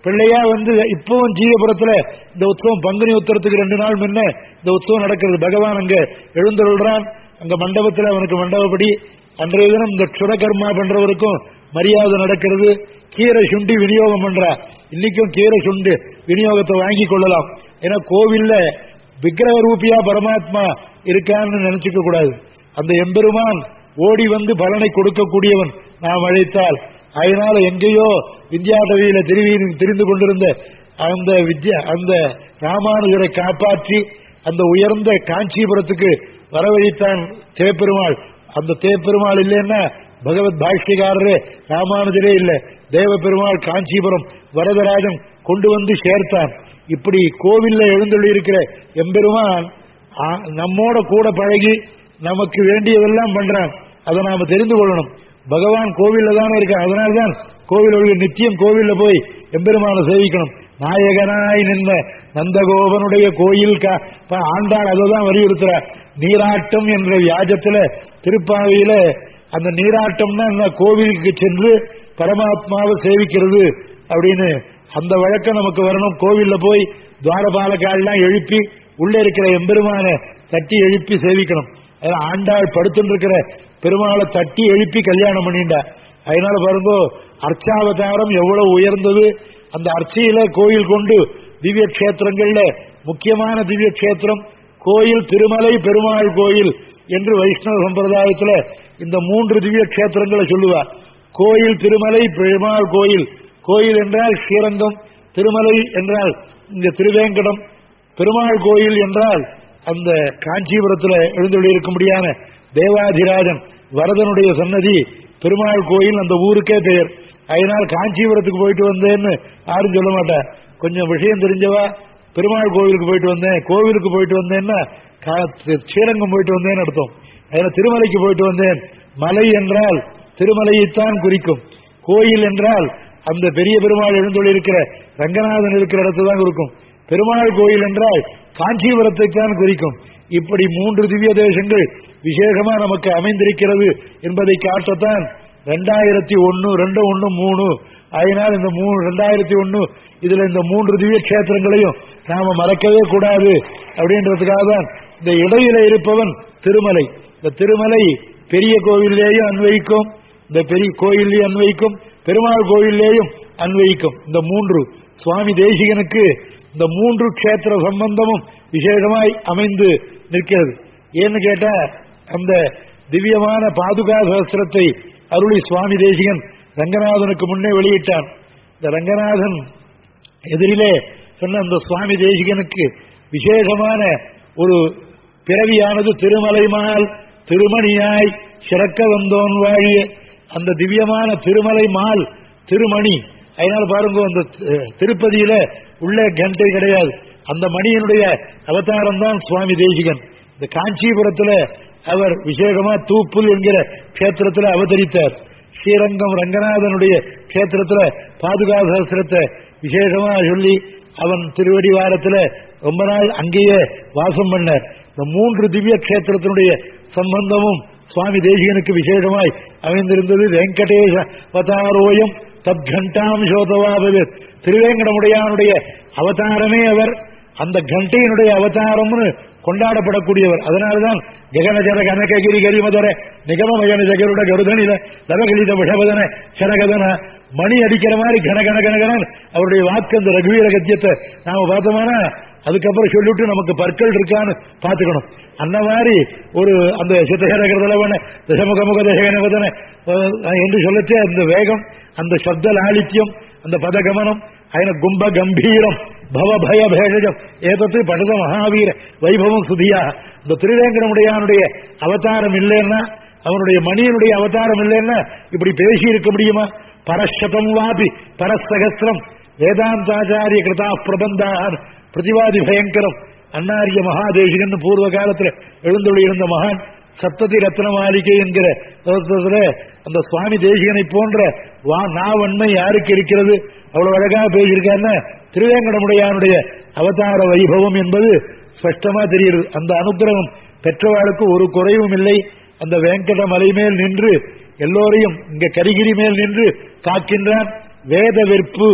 பிள்ளையா வந்து இப்பவும் ஜீவபுரத்துல இந்த உற்சவம் பங்குனி உத்தரத்துக்கு ரெண்டு நாள் முன்ன இந்த உற்சவம் நடக்கிறது பகவான் அங்க எழுந்தருள்றான் அங்க மண்டபத்துல அவனுக்கு மண்டபப்படி அன்றைய தினம் இந்த க்ஷுரகர்மா பண்றவருக்கும் மரியாதை நடக்கிறது கீரை சுண்டி விநியோகம் பண்றா இன்னைக்கும் கீரை சுண்டு விநியோகத்தை வாங்கி கொள்ளலாம் ஏன்னா கோவில்ல விக்கிரக ரூபியா பரமாத்மா இருக்கான்னு நினைச்சுக்க கூடாது அந்த எம்பெருமான் ஓடி வந்து பலனை கொடுக்கக்கூடியவன் நாம் அழைத்தால் அதனால எங்கேயோ வித்யாடவியில திருவி தெரிந்து கொண்டிருந்த அந்த வித்யா அந்த ராமானுஜரை காப்பாற்றி அந்த உயர்ந்த காஞ்சிபுரத்துக்கு வரவழைத்தான் தேப்பெருமாள் அந்த தேப்பெருமாள் இல்லைன்னா பகவத் பாஷ்யக்காரரே ராமானுஜரே இல்ல தேவ பெருமாள் காஞ்சிபுரம் வரதராஜன் கொண்டு வந்து சேர்த்தான் இப்படி கோவில்ல எழுந்துள்ளி இருக்கிற எம்பெருமான் ஆ, நம்மோட கூட பழகி நமக்கு வேண்டியதெல்லாம் பண்றான் அதை நாம தெரிந்து கொள்ளணும் பகவான் கோவில்ல தானே இருக்கான் அதனால்தான் கோவில் நித்தியம் கோவில்ல போய் எம்பெருமான சேவிக்கணும் நாயகனாய் நின்ற நந்தகோபனுடைய கோயில் கா- ப- ஆண்டாள் அதை தான் வலியுறுத்துறார் நீராட்டம் என்ற வியாஜத்துல திருப்பாவையில அந்த நீராட்டம்னா அந்த கோவிலுக்கு சென்று பரமாத்மாவை சேவிக்கிறது அப்படின்னு அந்த வழக்கம் நமக்கு வரணும் கோவில்ல போய் துவாரபாலக்கால்லாம் எழுப்பி உள்ள இருக்கிற எம்பெருமான தட்டி எழுப்பி சேவிக்கணும் அதனால ஆண்டாள் படுத்துட்டு இருக்கிற பெருமாளை தட்டி எழுப்பி கல்யாணம் பண்ணிண்டா அதனால பாருங்க அர்ச்சாவதாரம் எவ்வளவு உயர்ந்தது அந்த அர்ச்சையில கோயில் கொண்டு திவ்ய கஷேத்திரங்கள்ல முக்கியமான திவ்ய கஷேத்திரம் கோயில் திருமலை பெருமாள் கோயில் என்று வைஷ்ணவ சம்பிரதாயத்துல இந்த மூன்று திவ்ய கஷேத்திரங்களை சொல்லுவா கோயில் திருமலை பெருமாள் கோயில் கோயில் என்றால் ஸ்ரீரங்கம் திருமலை என்றால் இந்த திருவேங்கடம் பெருமாள் கோயில் என்றால் அந்த காஞ்சிபுரத்தில் எழுந்துள்ளிருக்கும்படியான தேவாதிராஜன் வரதனுடைய சன்னதி பெருமாள் கோயில் அந்த ஊருக்கே பெயர் அதனால் காஞ்சிபுரத்துக்கு போயிட்டு வந்தேன்னு யாரும் சொல்ல மாட்டா கொஞ்சம் விஷயம் தெரிஞ்சவா பெருமாள் கோவிலுக்கு போயிட்டு வந்தேன் கோவிலுக்கு போயிட்டு வந்தேன்னா கா- தி- ஸ்ரீரங்கம் போயிட்டு வந்தேன்னு அர்த்தம் அதனால திருமலைக்கு போயிட்டு வந்தேன் மலை என்றால் திருமலையைத்தான் குறிக்கும் கோயில் என்றால் அந்த பெரிய பெருமாள் எழுந்தொழிருக்கிற ரங்கநாதன் இருக்கிற இடத்துல தான் இருக்கும் பெருமாள் கோயில் என்றால் காஞ்சிபுரத்தை தான் குறிக்கும் இப்படி மூன்று திவ்ய தேசங்கள் விசேஷமா நமக்கு அமைந்திருக்கிறது என்பதை காட்டத்தான் ரெண்டாயிரத்தி ஒன்னு ரெண்டு ஒன்னு மூணு அதனால் இந்த மூணு ரெண்டாயிரத்தி ஒன்னு இதுல இந்த மூன்று திவ்ய கஷேத்திரங்களையும் நாம மறக்கவே கூடாது அப்படின்றதுக்காக தான் இந்த இடையில இருப்பவன் திருமலை இந்த திருமலை பெரிய கோவில்லேயும் அன்வயிக்கும் இந்த பெரிய கோயில்லையும் அன்வயிக்கும் பெருமாள் கோயில்லேயும் அன்வயிக்கும் இந்த மூன்று சுவாமி தேசிகனுக்கு இந்த மூன்று க்ஷேத்திர சம்பந்தமும் விசேஷமாய் அமைந்து நிற்கிறது ஏன்னு கேட்டா அந்த திவ்யமான பாதுகா சகஸ்திரத்தை அருளி சுவாமி தேசிகன் ரங்கநாதனுக்கு முன்னே வெளியிட்டான் இந்த ரங்கநாதன் எதிரிலே சொன்ன அந்த சுவாமி தேசிகனுக்கு விசேஷமான ஒரு பிறவியானது திருமலைமால் திருமணியாய் சிறக்க வந்தோன் வாழிய அந்த திவ்யமான திருமலை மால் திருமணி அதனால பாருங்க அந்த தி- திருப்பதியில உள்ள கண்டை கிடையாது அந்த மணியினுடைய அவதாரம் தான் சுவாமி தேசிகன் இந்த காஞ்சிபுரத்துல அவர் விசேஷமா தூப்புல் என்கிற கஷேத்திரத்துல அவதரித்தார் ஸ்ரீரங்கம் ரங்கநாதனுடைய கஷேத்திரத்துல பாதுகா சகஸ்திரத்தை விசேஷமா சொல்லி அவன் திருவடி வாரத்துல ரொம்ப நாள் அங்கேயே வாசம் பண்ணார் இந்த மூன்று திவ்ய கஷேத்திரத்தினுடைய சம்பந்தமும் சுவாமி தேசிகனுக்கு விசேஷமாய் அமைந்திருந்தது வெங்கடேஷ அவதாரோயம் தத்கண்டாம் சோதவாபது திருவேங்கடமுடையானுடைய அவதாரமே அவர் அந்த கண்டையினுடைய அவதாரம்னு கொண்டாடப்படக்கூடியவர் அதனால்தான் ஜெகனஜர கனககிரி கரிமதர நிகமமயன ஜகருட கருதனில நவகலித விஷபதன சரகதன மணி அடிக்கிற மாதிரி கன கன கனகனன் அவருடைய வாக்கு அந்த ரகுவீர கத்தியத்தை நாம பார்த்தோம்னா அதுக்கப்புறம் சொல்லிவிட்டு நமக்கு பற்கள் இருக்கான்னு பார்த்துக்கணும் அந்த மாதிரி ஒரு அந்த சித்தகரகரதலவன தசமுகமுக தசகனவதன என்று சொல்லச்சே அந்த வேகம் அந்த சப்த லாலித்யம் அந்த பதகமனம் ఆయన గుంభ గంభీరం భవ భయ భేషజம் ஏதத்து படத மகாவீர வைபவம் சுதியா இந்த திருவேங்கடமுடையானுடைய அவதாரம் இல்லைன்னா அவனுடைய மணியனுடைய அவதாரம் இல்லைன்னா இப்படி பேசி இருக்க முடியுமா பரஷதம் வாபி பரசகசிரம் வேதாந்தாச்சாரிய கிருதா பிரபந்தான் பிரதிவாதி பயங்கரம் அன்னாரிய மகாதேசிகன் பூர்வ காலத்துல எழுந்தொழி இருந்த மகான் சப்ததி ரத்ன மாளிகை என்கிற புத்தகத்துல அந்த சுவாமி தேசிகனை போன்ற வா நாவன்மை யாருக்கு இருக்கிறது அவ்வளவு அழகாக பேசியிருக்காருன்னா திருவேங்கடமுடையானுடைய அவதார வைபவம் என்பது ஸ்பஷ்டமா தெரியுது அந்த அனுகிரகம் பெற்றவாளுக்கு ஒரு குறைவும் இல்லை அந்த வேங்கட மலை மேல் நின்று எல்லோரையும் இங்க கரிகிரி மேல் நின்று காக்கின்றான் வேத வெற்பு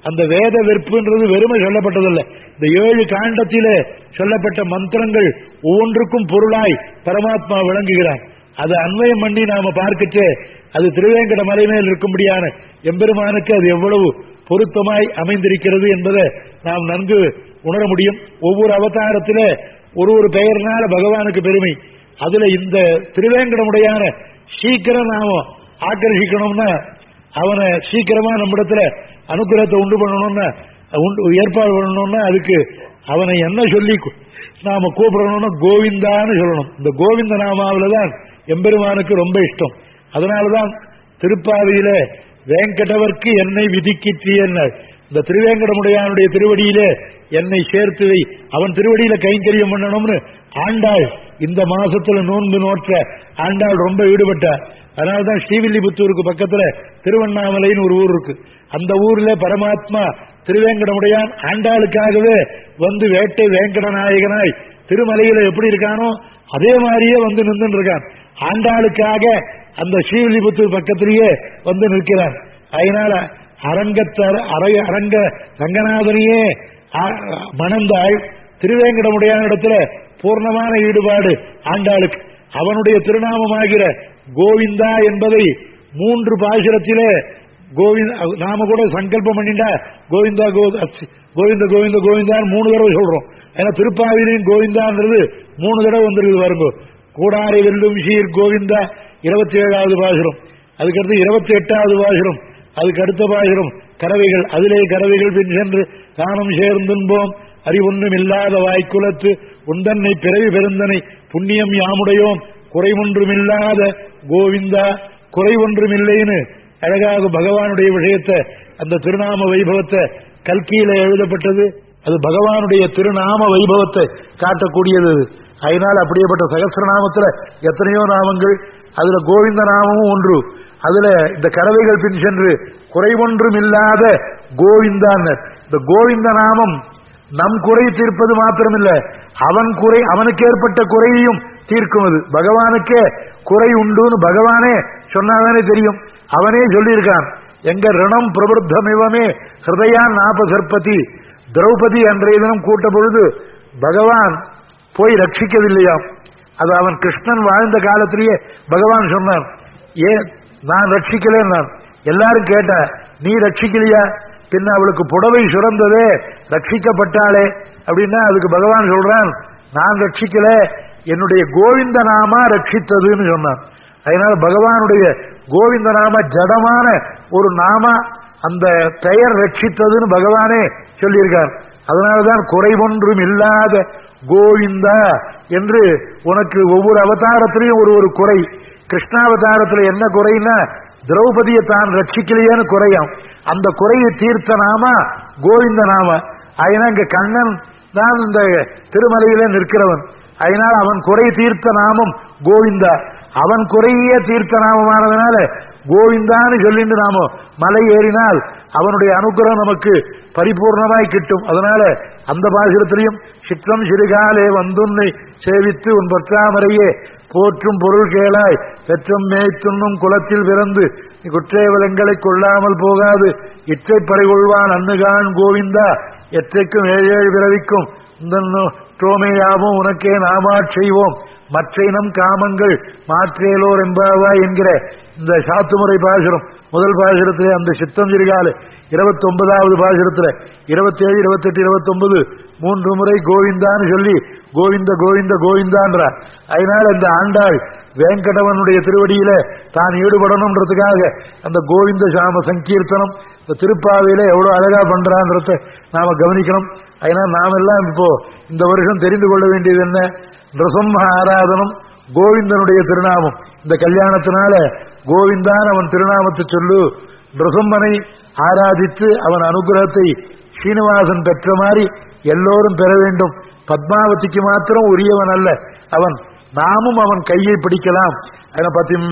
அந்த வேத வெறுப்புன்றது வெறுமை சொல்லப்பட்டதல்ல இந்த ஏழு காண்டத்திலே சொல்லப்பட்ட மந்திரங்கள் ஒவ்வொன்றுக்கும் பொருளாய் பரமாத்மா விளங்குகிறார் அதை அன்வயம் பண்ணி நாம பார்க்கச்சே அது திருவேங்கட மலை மேல் இருக்கும்படியான எம்பெருமானுக்கு அது எவ்வளவு பொருத்தமாய் அமைந்திருக்கிறது என்பதை நாம் நன்கு உணர முடியும் ஒவ்வொரு அவதாரத்திலே ஒரு ஒரு பெயர்னால பகவானுக்கு பெருமை அதுல இந்த திருவேங்கடமுடையான சீக்கிரம் நாம ஆக்கர்ஷிக்கணும்னா அவனை சீக்கிரமா நம்மிடத்துல அனுகிரகத்தை உண்டு பண்ணணும்னா உண்டு ஏற்பாடு பண்ணணும்னா அதுக்கு அவனை என்ன சொல்லி கு- நாம கூப்பிடணும்னா கோவிந்தான்னு சொல்லணும் இந்த கோவிந்த நாமாவில தான் எம்பெருமானுக்கு ரொம்ப இஷ்டம் அதனாலதான் திருப்பாவையில வேங்கடவர்க்கு என்னை விதிக்கிற்று என்ன இந்த திருவேங்கடமுடையானுடைய திருவடியிலே என்னை சேர்த்து வை அவன் திருவடியில கைங்கரியம் பண்ணணும்னு ஆண்டாள் இந்த மாசத்துல நோன்பு நோற்ற ஆண்டாள் ரொம்ப ஈடுபட்டார் அதனாலதான் ஸ்ரீவில்லிபுத்தூருக்கு பக்கத்துல திருவண்ணாமலைன்னு ஒரு ஊர் இருக்கு அந்த ஊர்ல பரமாத்மா திருவேங்கடமுடையான் ஆண்டாளுக்காகவே வந்து வேட்டை வேங்கட நாயகனாய் திருமலையில எப்படி இருக்கானோ அதே மாதிரியே வந்து நின்று இருக்கான் ஆண்டாளுக்காக அந்த ஸ்ரீவில்லிபுத்தூர் பக்கத்திலேயே வந்து நிற்கிறான் அதனால அரங்கத்தர் அரை அரங்க ரங்கநாதனையே ஆ- மணந்தாள் திருவேங்கடமுடையான இடத்துல பூர்ணமான ஈடுபாடு ஆண்டாளுக்கு அவனுடைய திருநாமமாகிற கோவிந்தா என்பதை மூன்று பாசுரத்திலே கோவிந்த நாம கூட சங்கல்பம் பண்ணிட்டா கோவிந்தா கோ- அச்சி, கோவிந்த கோவிந்த கோவிந்தான்னு மூணு தடவை சொல்றோம் ஏன்னா திருப்பாவிலையும் கோவிந்தான்றது மூணு தடவை வந்திருக்குது பாருங்க கூடாரை வெல்லும் சீர் கோவிந்தா இருபத்தி ஏழாவது பாசுரம் அதுக்கடுத்து இருபத்தி எட்டாவது பாசுரம் அதுக்கு அடுத்த பாசுரம் கறவைகள் அதிலே கறவைகள் பின் சென்று தானம் சேர்ந்துன்போம் அறிவொன்றும் இல்லாத வாய்க்குலத்து உந்தன்னை பிறவி பெருந்தனை புண்ணியம் யாமுடையோம் குறைவொன்றுமில்லாத கோவிந்தா குறைவொன்றுமில்லைன்னு அழகாக பகவானுடைய விஷயத்தை அந்த திருநாம வைபவத்தை கல்கியில எழுதப்பட்டது அது பகவானுடைய திருநாம வைபவத்தை காட்டக்கூடியது அது. அதனால் அப்படியேப்பட்ட சகசிரநாமத்துல எத்தனையோ நாமங்கள் அதுல கோவிந்த நாமமும் ஒன்று அதுல இந்த கறவைகள் பின் சென்று குறைவொன்றும் இல்லாத கோவிந்தான் இந்த கோவிந்த நாமம் நம் குறை தீர்ப்பது மாத்திரமில்ல அவன் குறை அவனுக்கு ஏற்பட்ட குறையையும் தீர்க்கும் அது பகவானுக்கே குறை உண்டுன்னு பகவானே சொன்னாதானே தெரியும் அவனே சொல்லியிருக்கான் எங்க ரிணம் பிரபுத்தமிவமே ஹிருதயா நாப சர்பதி திரௌபதி அன்றைய தினம் கூட்ட பொழுது பகவான் போய் ரட்சிக்கவில்லையாம் அது அவன் கிருஷ்ணன் வாழ்ந்த காலத்திலேயே பகவான் சொன்னான் ஏன் நான் ரட்சிக்கலேன் நான் எல்லாரும் கேட்ட நீ ரட்சிக்கலையா பின்ன அவளுக்கு புடவை சுரந்ததே ரட்சிக்கப்பட்டாளே அப்படின்னா அதுக்கு பகவான் சொல்றான் நான் ரட்சிக்கல என்னுடைய கோவிந்த நாமா ரட்சித்ததுன்னு சொன்னான் அதனால பகவானுடைய கோவிந்த நாம ஜடமான ஒரு நாம அந்த பெயர் ரட்சித்ததுன்னு பகவானே சொல்லியிருக்கார் அதனாலதான் குறைவொன்றும் இல்லாத கோவிந்தா என்று உனக்கு ஒவ்வொரு அவதாரத்திலையும் ஒரு ஒரு குறை கிருஷ்ணாவதாரத்துல என்ன குறைன்னா திரௌபதியை தான் ரட்சிக்கலையேன்னு குறையாம் அந்த குறையை தீர்த்த நாம கோவிந்த நாம அதனால இங்க கண்ணன் தான் இந்த திருமலையில நிற்கிறவன் அதனால அவன் குறை தீர்த்த நாமம் கோவிந்தா அவன் குறையே தீர்த்த நாமமானதுனால கோவிந்தான்னு சொல்லிட்டு நாம மலை ஏறினால் அவனுடைய அனுகிரகம் நமக்கு பரிபூர்ணமாய் கிட்டும் அதனால அந்த பாசுரத்திலையும் சித்தம் சிறுகாலே வந்துன்னை சேவித்து உன் பற்றாமரையே போற்றும் பொருள் கேளாய் பெற்றம் மேய்த்துண்ணும் குலத்தில் பிறந்து நீ குற்றேவலங்களை கொள்ளாமல் போகாது இற்றை பறிகொள்வான் அன்னுகான் கோவிந்தா எற்றைக்கும் ஏழேழு பிறவிக்கும் இந்த டோமேயாவும் உனக்கே நாமாட் செய்வோம் மற்ற இனம் காமங்கள் மாற்றேலோர் என்பாவா என்கிற இந்த சாத்துமுறை பாசுரம் முதல் பாசுரத்திலே அந்த சித்தம் சிறுகால இருபத்தி ஒன்பதாவது பாசுரத்துல இருபத்தேழு இருபத்தெட்டு இருபத்தி ஒன்பது மூன்று முறை கோவிந்தான்னு சொல்லி கோவிந்த கோவிந்த கோவிந்தான்றார் அதனால இந்த ஆண்டாள் வேங்கடவனுடைய திருவடியில தான் ஈடுபடணும்ன்றதுக்காக அந்த கோவிந்த சாம சங்கீர்த்தனம் இந்த திருப்பாவையில எவ்வளவு அழகா பண்றான்றத நாம கவனிக்கணும் அதனால நாமெல்லாம் இப்போ இந்த வருஷம் தெரிந்து கொள்ள வேண்டியது என்ன நிருசம்ம ஆராதனம் கோவிந்தனுடைய திருநாமம் இந்த கல்யாணத்தினால கோவிந்தான் அவன் திருநாமத்தை சொல்லு நிருசம்மனை ஆராதித்து அவன் அனுகிரகத்தை சீனிவாசன் பெற்ற மாதிரி எல்லோரும் பெற வேண்டும் பத்மாவதிக்கு மாத்திரம் உரியவன் அல்ல அவன் நாமும் அவன் கையை பிடிக்கலாம் பதிம்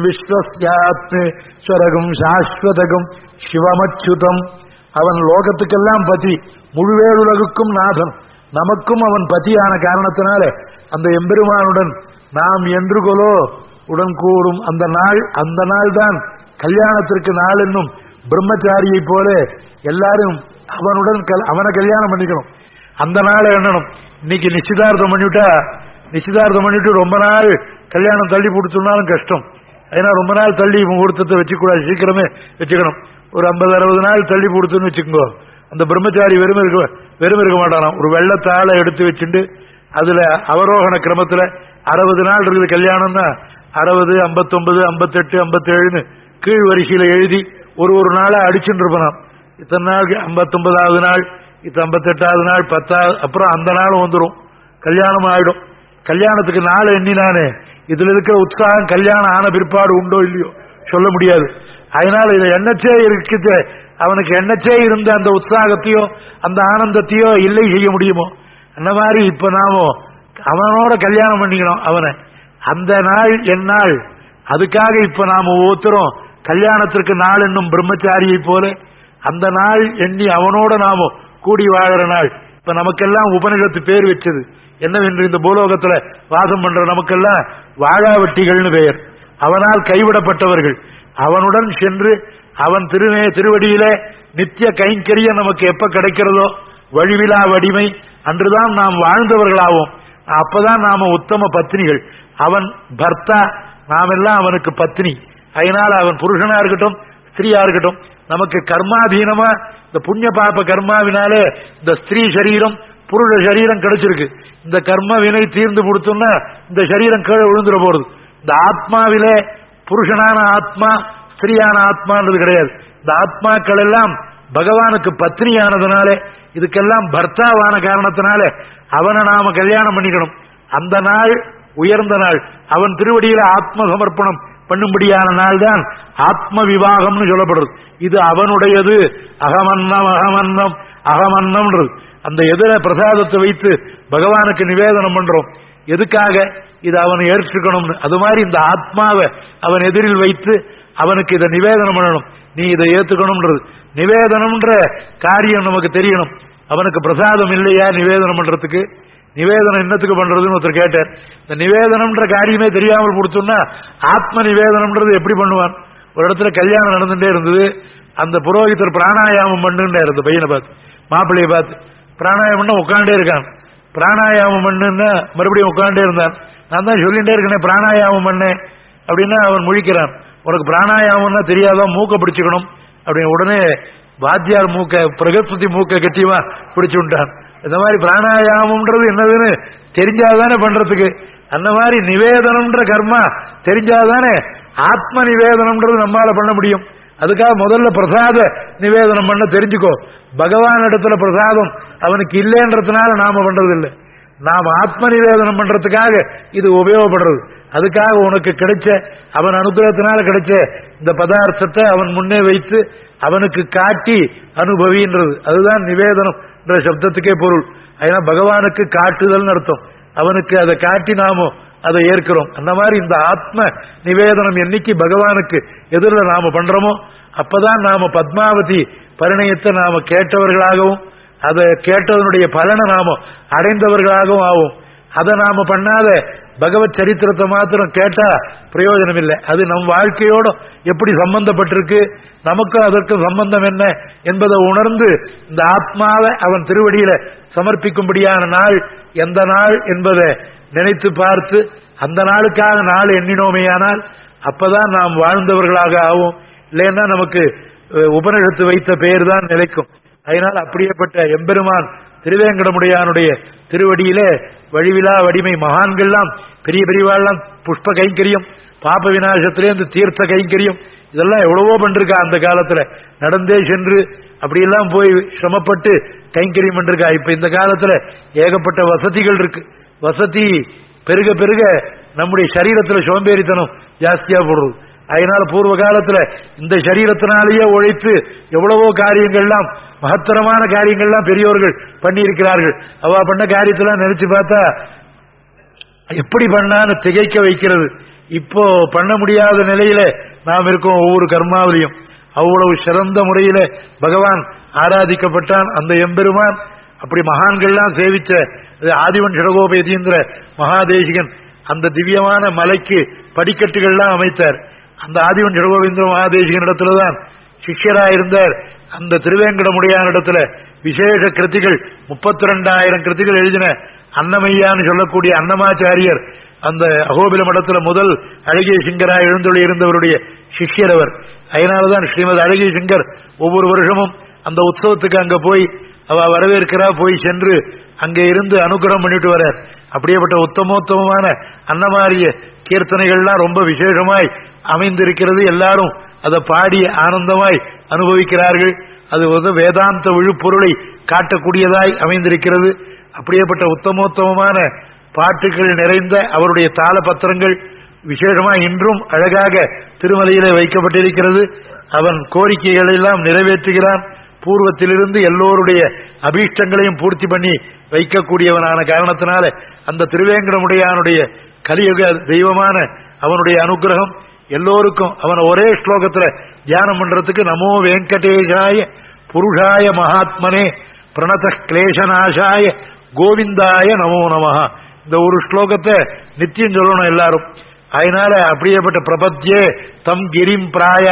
விஸ்வஸ்யாத்மேஸ்வரகம் சாஸ்வதகம் சிவமச்சுதம் அவன் லோகத்துக்கெல்லாம் பதி முழுவேழுலகுக்கும் நாதன் நமக்கும் அவன் பதியான காரணத்தினால அந்த எம்பெருமானுடன் நாம் என்று கொலோ உடன் கூடும் அந்த நாள் அந்த நாள் தான் கல்யாணத்திற்கு நாள் என்னும் பிரம்மச்சாரியை போல எல்லாரும் அவனுடன் கல்- அவனை கல்யாணம் பண்ணிக்கணும் அந்த நாளை எண்ணணும் இன்னைக்கு நிச்சயதார்த்தம் பண்ணிவிட்டா நிச்சயதார்த்தம் பண்ணிட்டு ரொம்ப நாள் கல்யாணம் தள்ளி கொடுத்தோம்னாலும் கஷ்டம் ஏன்னா ரொம்ப நாள் தள்ளி முகூர்த்தத்தை வச்சுக்கூடாது சீக்கிரமே வச்சுக்கணும் ஒரு ஐம்பது அறுபது நாள் தள்ளி கொடுத்துன்னு வச்சுக்கோங்க அந்த பிரம்மச்சாரி வெறும் இருக்க வெறும் இருக்க மாட்டானாம் ஒரு வெள்ளத்தாளை எடுத்து வச்சுட்டு அதுல அவரோகண கிரமத்துல அறுபது நாள் இருக்குது கல்யாணம்னா அறுபது ஐம்பத்தொன்பது ஐம்பத்தெட்டு ஐம்பத்தேழுன்னு கீழ் வரிசையில எழுதி ஒரு ஒரு நாளா அடிச்சுட்டு இருப்பானாம் இத்தனை நாள் ஐம்பத்தொன்பதாவது நாள் இது ஐம்பத்தெட்டாவது நாள் பத்தாவது அப்புறம் அந்த நாளும் வந்துடும் கல்யாணம் ஆயிடும் கல்யாணத்துக்கு நாள் எண்ணினானே இதுல இருக்கிற உற்சாகம் கல்யாணம் ஆன பிற்பாடு உண்டோ இல்லையோ சொல்ல முடியாது அதனால இதுல எண்ணச்சே இருக்குது அவனுக்கு எண்ணச்சே இருந்த அந்த உற்சாகத்தையோ அந்த ஆனந்தத்தையோ இல்லை செய்ய முடியுமோ அந்த மாதிரி இப்ப நாம அவனோட கல்யாணம் பண்ணிக்கணும் அவனை அந்த நாள் என் நாள் அதுக்காக இப்ப நாம ஒவ்வொருத்தரும் கல்யாணத்திற்கு நாள் என்னும் பிரம்மச்சாரியை போல அந்த நாள் எண்ணி அவனோட நாம கூடி வாழற நாள் இப்ப நமக்கெல்லாம் உபனிஷத்து பேர் வச்சது என்னவென்று இந்த பூலோகத்துல வாசம் பண்ற நமக்கெல்லாம் வாழாவட்டிகள்னு பெயர் அவனால் கைவிடப்பட்டவர்கள் அவனுடன் சென்று அவன் திருவே திருவடியிலே நித்திய கைங்கரியம் நமக்கு எப்ப கிடைக்கிறதோ வழிவிலா வடிமை அன்றுதான் நாம் வாழ்ந்தவர்களாவோம் அப்பதான் நாம உத்தம பத்னிகள் அவன் பர்த்தா நாமெல்லாம் அவனுக்கு பத்னி அதனால அவன் புருஷனா இருக்கட்டும் ஸ்திரீயா இருக்கட்டும் நமக்கு கர்மாதீனமா இந்த புண்ணிய பாப கர்மாவினாலே இந்த ஸ்திரீ சரீரம் புருஷ சரீரம் கிடைச்சிருக்கு இந்த கர்ம வினை தீர்ந்து கொடுத்தோம்னா இந்த சரீரம் கீழே விழுந்துட போறது இந்த ஆத்மாவிலே புருஷனான ஆத்மா ஸ்திரீயான ஆத்மான்றது கிடையாது இந்த ஆத்மாக்கள் எல்லாம் பகவானுக்கு பத்னியானதுனாலே இதுக்கெல்லாம் பர்த்தாவான காரணத்தினால அவனை நாம கல்யாணம் பண்ணிக்கணும் அந்த நாள் உயர்ந்த நாள் அவன் திருவடியில ஆத்ம சமர்ப்பணம் பண்ணும்படியான நாள் தான் ஆத்ம விவாகம்னு சொல்லப்படுறது இது அவனுடையது அகமன்னம் அகமன்னம் அகமன்னம்ன்றது அந்த எதிர பிரசாதத்தை வைத்து பகவானுக்கு நிவேதனம் பண்றோம் எதுக்காக இது அவன் ஏற்றுக்கணும்னு அது மாதிரி இந்த ஆத்மாவை அவன் எதிரில் வைத்து அவனுக்கு இதை நிவேதனம் பண்ணணும் நீ இதை ஏத்துக்கணும்ன்றது நிவேதனம்ன்ற காரியம் நமக்கு தெரியணும் அவனுக்கு பிரசாதம் இல்லையா நிவேதனம் பண்றதுக்கு நிவேதனம் என்னத்துக்கு பண்றதுன்னு ஒருத்தர் கேட்டார் இந்த நிவேதனம்ன்ற காரியமே தெரியாமல் கொடுத்தோம்னா ஆத்ம நிவேதனம்ன்றது எப்படி பண்ணுவான் ஒரு இடத்துல கல்யாணம் நடந்துட்டே இருந்தது அந்த புரோகிதர் பிராணாயாமம் பண்ணுன்றார் அந்த பையனை பார்த்து மாப்பிள்ளையை பார்த்து பிராணாயாமம்னா உட்காண்டே இருக்கான் பிராணாயாமம் பண்ணுன்னா மறுபடியும் உட்காண்டே இருந்தான் நான் தான் சொல்லிட்டே இருக்கேன் பிராணாயாமம் பண்ணேன் அப்படின்னா அவன் முழிக்கிறான் உனக்கு பிராணாயாமம்னா தெரியாதா மூக்க பிடிச்சுக்கணும் அப்படின்னு உடனே வாத்தியார் மூக்க பிரகஸ்பதி மூக்க கட்டியமா பிடிச்சு விட்டான் இந்த மாதிரி பிராணாயாமம்ன்றது என்னதுன்னு தெரிஞ்சாதானே பண்றதுக்கு அந்த மாதிரி நிவேதனம்ன்ற கர்மா தெரிஞ்சாதானே ஆத்ம நிவேதனம்ன்றது நம்மால பண்ண முடியும் அதுக்காக முதல்ல பிரசாத நிவேதனம் பண்ண தெரிஞ்சுக்கோ பகவான் இடத்துல பிரசாதம் அவனுக்கு இல்லைன்றதுனால நாம பண்றது இல்லை நாம் ஆத்ம நிவேதனம் பண்றதுக்காக இது உபயோகப்படுறது அதுக்காக உனக்கு கிடைச்ச அவன் அனுகிரகத்தினால கிடைச்ச இந்த பதார்த்தத்தை அவன் முன்னே வைத்து அவனுக்கு காட்டி அனுபவின்றது அதுதான் நிவேதனம் என்ற சப்தத்துக்கே பொருள் அதனால பகவானுக்கு காட்டுதல் அர்த்தம் அவனுக்கு அதை காட்டி நாமோ அதை ஏற்கிறோம் அந்த மாதிரி இந்த ஆத்ம நிவேதனம் என்னைக்கு பகவானுக்கு எதிரில் நாம பண்றோமோ அப்பதான் நாம பத்மாவதி பரிணயத்தை நாம கேட்டவர்களாகவும் அதை கேட்டதனுடைய பலனை நாம அடைந்தவர்களாகவும் ஆகும் அதை நாம பண்ணாத பகவத் சரித்திரத்தை மாத்திரம் கேட்டா பிரயோஜனம் இல்லை அது நம் வாழ்க்கையோட எப்படி சம்பந்தப்பட்டிருக்கு நமக்கும் அதற்கும் சம்பந்தம் என்ன என்பதை உணர்ந்து இந்த ஆத்மாவை அவன் திருவடியில சமர்ப்பிக்கும்படியான நாள் எந்த நாள் என்பதை நினைத்து பார்த்து அந்த நாளுக்காக நாள் எண்ணினோமேயானால் அப்பதான் நாம் வாழ்ந்தவர்களாக ஆவோம் இல்லைன்னா நமக்கு அஹ், உபனிஷத்து வைத்த பெயர் தான் நிலைக்கும் அதனால் அப்படியேப்பட்ட எம்பெருமான் திருவேங்கடமுடையானுடைய திருவடியிலே வழிவிலா வடிமை மகான்கள்லாம் பெரிய பெரியவாள்லாம் புஷ்ப கைங்கரியம் பாப விநாசத்திலேருந்து தீர்த்த கைங்கரியம் இதெல்லாம் எவ்வளவோ பண்ணிருக்கா அந்த காலத்துல நடந்தே சென்று அப்படியெல்லாம் போய் சிரமப்பட்டு கைங்கரியம் பண்ணிருக்கா இப்ப இந்த காலத்துல ஏகப்பட்ட வசதிகள் இருக்கு வசதி பெருக பெருக நம்முடைய சரீரத்துல சோம்பேறித்தனம் ஜாஸ்தியா போடுறது அதனால பூர்வ காலத்துல இந்த சரீரத்தினாலேயே உழைத்து எவ்வளவோ காரியங்கள்லாம் மகத்தரமான காரியங்கள்லாம் பெரியோர்கள் பண்ணியிருக்கிறார்கள் அவ பண்ண காரியத்தெல்லாம் நினைச்சு பார்த்தா எப்படி பண்ணான்னு திகைக்க வைக்கிறது இப்போ பண்ண முடியாத நிலையில நாம் இருக்கோம் ஒவ்வொரு கர்மாவிலையும் அவ்வளவு சிறந்த முறையில பகவான் ஆராதிக்கப்பட்டான் அந்த எம்பெருமான் அப்படி மகான்கள்லாம் சேவிச்ச இது ஆதிவன் ஷடகோபேதீந்திர மகாதேசிகன் அந்த திவ்யமான மலைக்கு படிக்கட்டுகள்லாம் அமைத்தார் அந்த ஆதிவன் ஷடகோபேந்திர மகாதேசிகன் இடத்துலதான் சிஷ்யரா இருந்தார் அந்த திருவேங்கடமுடையானிடத்துல விசேஷ கிருதிகள் முப்பத்தி ரெண்டாயிரம் கிருதிகள் எழுதின அன்னமையான்னு சொல்லக்கூடிய அன்னமாச்சாரியர் அந்த அகோபில மடத்துல முதல் அழகிய சிங்கரா எழுந்தொழி இருந்தவருடைய சிஷ்யர் அவர் அதனாலதான் ஸ்ரீமத் அழகிய சிங்கர் ஒவ்வொரு வருஷமும் அந்த உற்சவத்துக்கு அங்க போய் அவ வரவேற்கிறா போய் சென்று அங்கே இருந்து அனுகிரகம் பண்ணிட்டு வரார் அப்படியேப்பட்ட உத்தமோத்தமமான அன்னமாரிய கீர்த்தனைகள்லாம் ரொம்ப விசேஷமாய் அமைந்திருக்கிறது எல்லாரும் அதை பாடி ஆனந்தமாய் அனுபவிக்கிறார்கள் அது வந்து வேதாந்த விழுப்பொருளை காட்டக்கூடியதாய் அமைந்திருக்கிறது அப்படியேப்பட்ட உத்தமோத்தமமான பாட்டுகள் நிறைந்த அவருடைய தாள பத்திரங்கள் விசேஷமா இன்றும் அழகாக திருமலையிலே வைக்கப்பட்டிருக்கிறது அவன் கோரிக்கைகளை எல்லாம் நிறைவேற்றுகிறான் பூர்வத்திலிருந்து எல்லோருடைய அபீஷ்டங்களையும் பூர்த்தி பண்ணி வைக்கக்கூடியவனான காரணத்தினால அந்த திருவேங்கடமுடையானுடைய கலியுக தெய்வமான அவனுடைய அனுகிரகம் எல்லோருக்கும் அவன் ஒரே ஸ்லோகத்துல தியானம் பண்றதுக்கு நமோ வெங்கடேஷாய புருஷாய மகாத்மனே பிரணத கிளேசநாசாய கோவிந்தாய நமோ நமஹ இந்த ஒரு ஸ்லோகத்தை நித்தியம் சொல்லணும் எல்லாரும் அதனால அப்படியேப்பட்ட பிரபத்தியே தம் கிரிம் பிராய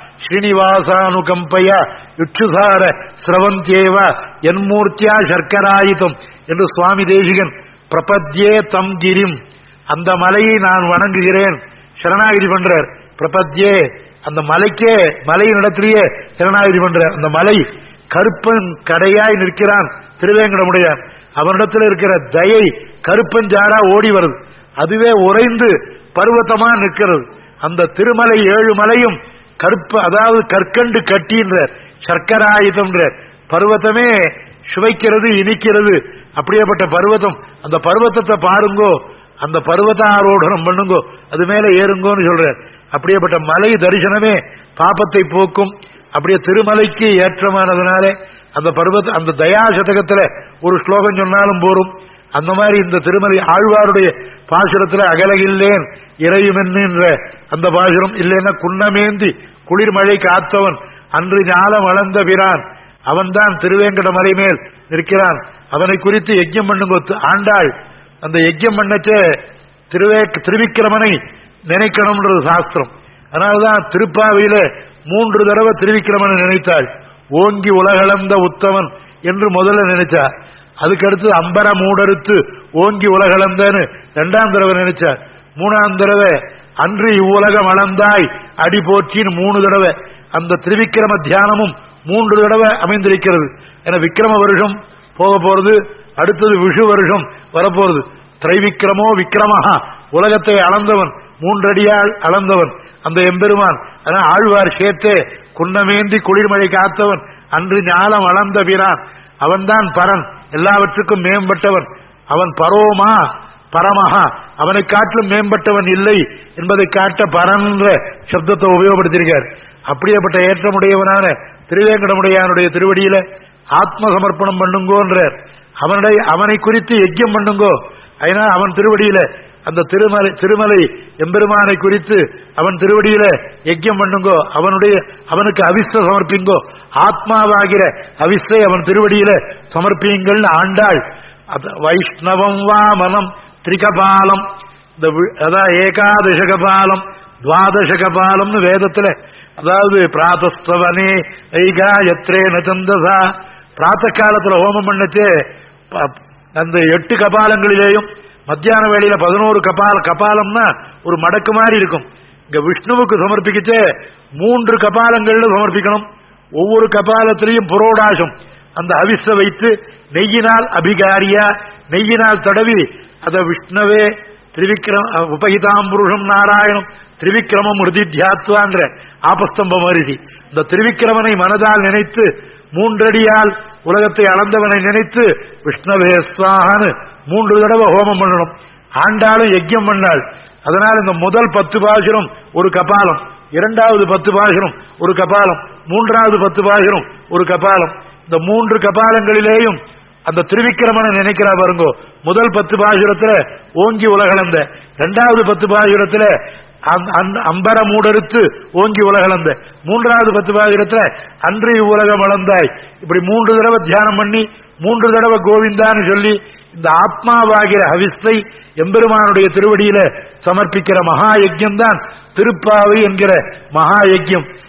ஸ்ரீனிவாசானுகம்பய யுட்சுசார ஸ்ரவந்தியேவ என்மூர்த்தியா சர்க்கராயுதம் என்று சுவாமி தேசிகன் பிரபத்தியே தம் கிரிம் அந்த மலையை நான் வணங்குகிறேன் சரணாகிரி பண்றார் பிரபத்தியே அந்த மலைக்கே மலையின் இடத்திலேயே சரணாகிரி பண்றார் அந்த மலை கருப்பன் கடையாய் நிற்கிறான் திருவேங்கடமுடையான் அவனிடத்தில் இருக்கிற தயை கருப்பஞ்சாரா ஓடி வருது அதுவே உறைந்து பருவத்தமா நிற்கிறது அந்த திருமலை ஏழு மலையும் கருப்பு அதாவது கற்கண்டு கட்டின்ற சர்க்கராயுதம்ன்ற பருவத்தமே சுவைக்கிறது இனிக்கிறது அப்படியேப்பட்ட பருவத்தம் அந்த பருவத்தத்தை பாருங்கோ அந்த பருவத்தாரோடனம் பண்ணுங்கோ அது மேல ஏறுங்கோன்னு சொல்றார் அப்படியேப்பட்ட மலை தரிசனமே பாப்பத்தை போக்கும் அப்படியே திருமலைக்கு ஏற்றமானதுனாலே அந்த பருவத்தை அந்த தயா சதகத்துல ஒரு ஸ்லோகம் சொன்னாலும் போரும் அந்த மாதிரி இந்த திருமலை ஆழ்வாருடைய பாசுரத்துல அகலகில்லேன் இறையுமென்னுன்ற அந்த பாசுரம் இல்லைன்னா குன்னமேந்தி குளிர்மழை காத்தவன் அன்று ஞாலம் வளர்ந்த பிரான் அவன்தான் திருவேங்கட மலை மேல் நிற்கிறான் அவனை குறித்து யஜ்யம் பண்ணுங்க ஆண்டாள் அந்த யஜ்யம் பண்ணச்சே திருவே திருவிக்கிரமனை நினைக்கணும்ன்றது சாஸ்திரம் அதனாலதான் திருப்பாவையில மூன்று தடவை திருவிக்கிரமனை நினைத்தாள் ஓங்கி உலகளந்த உத்தமன் என்று முதல்ல நினைச்சா அதுக்கடுத்து அம்பர மூடறுத்து ஓங்கி உலகளந்தன்னு ரெண்டாம் தடவை நினைச்சார் மூணாம் தடவை அன்று இவ்வுலகம் அளந்தாய் அடி போற்றின்னு மூணு தடவை அந்த திருவிக்கிரம தியானமும் மூன்று தடவை அமைந்திருக்கிறது என விக்கிரம வருஷம் போக போறது அடுத்தது விஷு வருஷம் வரப்போறது திரைவிக்கிரமோ விக்கிரமஹா உலகத்தை அளந்தவன் மூன்றடியால் அளந்தவன் அந்த எம்பெருமான் அதான் ஆழ்வார் சேர்த்தே குன்னமேந்தி குளிர்மழை காத்தவன் அன்று ஞாலம் அளந்த பிரான் அவன்தான் பரன் எல்லாவற்றுக்கும் மேம்பட்டவன் அவன் பரோமா பரமஹா அவனை காட்டிலும் மேம்பட்டவன் இல்லை என்பதை காட்ட பரன்ற சப்தத்தை உபயோகப்படுத்தியிருக்கார் அப்படியேப்பட்ட ஏற்றமுடையவனான திருவேங்கடமுடையானுடைய திருவடியில ஆத்ம சமர்ப்பணம் பண்ணுங்கோன்றார் அவனுடைய அவனை குறித்து யஜ்யம் பண்ணுங்கோ அதனால் அவன் திருவடியில அந்த திருமலை திருமலை எம்பெருமானை குறித்து அவன் திருவடியில யஜ்யம் பண்ணுங்கோ அவனுடைய அவனுக்கு அவிஸ்த சமர்ப்பிங்கோ ஆத்மாவாகிற அவிஸ்தை அவன் திருவடியில சமர்ப்பியுங்கள்னு ஆண்டாள் அது வைஷ்ணவம் வாமனம் திரிகபாலம் இந்த வி- அதான் ஏகாதசகபாலம் துவாதசகபாலம்னு வேதத்துல அதாவது பிராத்தஸ்தவனே ஐகா எத்ரே நச்சந்தசா பிராத்த காலத்துல ஹோமம் பண்ணச்சே ப- அந்த எட்டு கபாலங்களிலேயும் மத்தியான வேளையில பதினோரு கபால கபாலம்னா ஒரு மடக்கு மாதிரி இருக்கும் இங்க விஷ்ணுவுக்கு சமர்ப்பிக்கச்சே மூன்று கபாலங்கள்ல சமர்ப்பிக்கணும் ஒவ்வொரு கபாலத்திலையும் புரோடாசம் அந்த அவிச வைத்து நெய்யினால் அபிகாரியா நெய்யினால் தடவி அத விஷ்ணவே திரிவிக்ரம் உபகிதாம் புருஷம் நாராயணம் திரிவிக்ரமம் உறுதி தியாத்வாங்கிற ஆபஸ்தம்ப மருதி இந்த திரிவிக்ரமனை மனதால் நினைத்து மூன்றடியால் உலகத்தை அளந்தவனை நினைத்து விஷ்ணவே ஸ்வாகான்னு மூன்று தடவை ஹோமம் பண்ணணும் ஆண்டாலும் யஜ்யம் பண்ணாள் அதனால இந்த முதல் பத்து பாசுரம் ஒரு கபாலம் இரண்டாவது பத்து பாசுரம் ஒரு கபாலம் மூன்றாவது பத்து பாசுரம் ஒரு கபாலம் இந்த மூன்று கபாலங்களிலேயும் அந்த திருவிக்கிரமனை நினைக்கிறா பாருங்கோ முதல் பத்து பாசுரத்துல ஓங்கி உலகளந்த இரண்டாவது பத்து பாசுரத்துல அம்- அம்- அம்பர மூடறுத்து ஓங்கி உலகளந்த மூன்றாவது பத்து பாசுரத்துல அன்று உலகம் வளர்ந்தாய் இப்படி மூன்று தடவை தியானம் பண்ணி மூன்று தடவை கோவிந்தான்னு சொல்லி இந்த ஆத்மாவாகிற ஹவிஸ்தை எம்பெருமானுடைய திருவடியில சமர்ப்பிக்கிற மகா யஜ்யம் தான் திருப்பாவை என்கிற மகா யஜ்யம்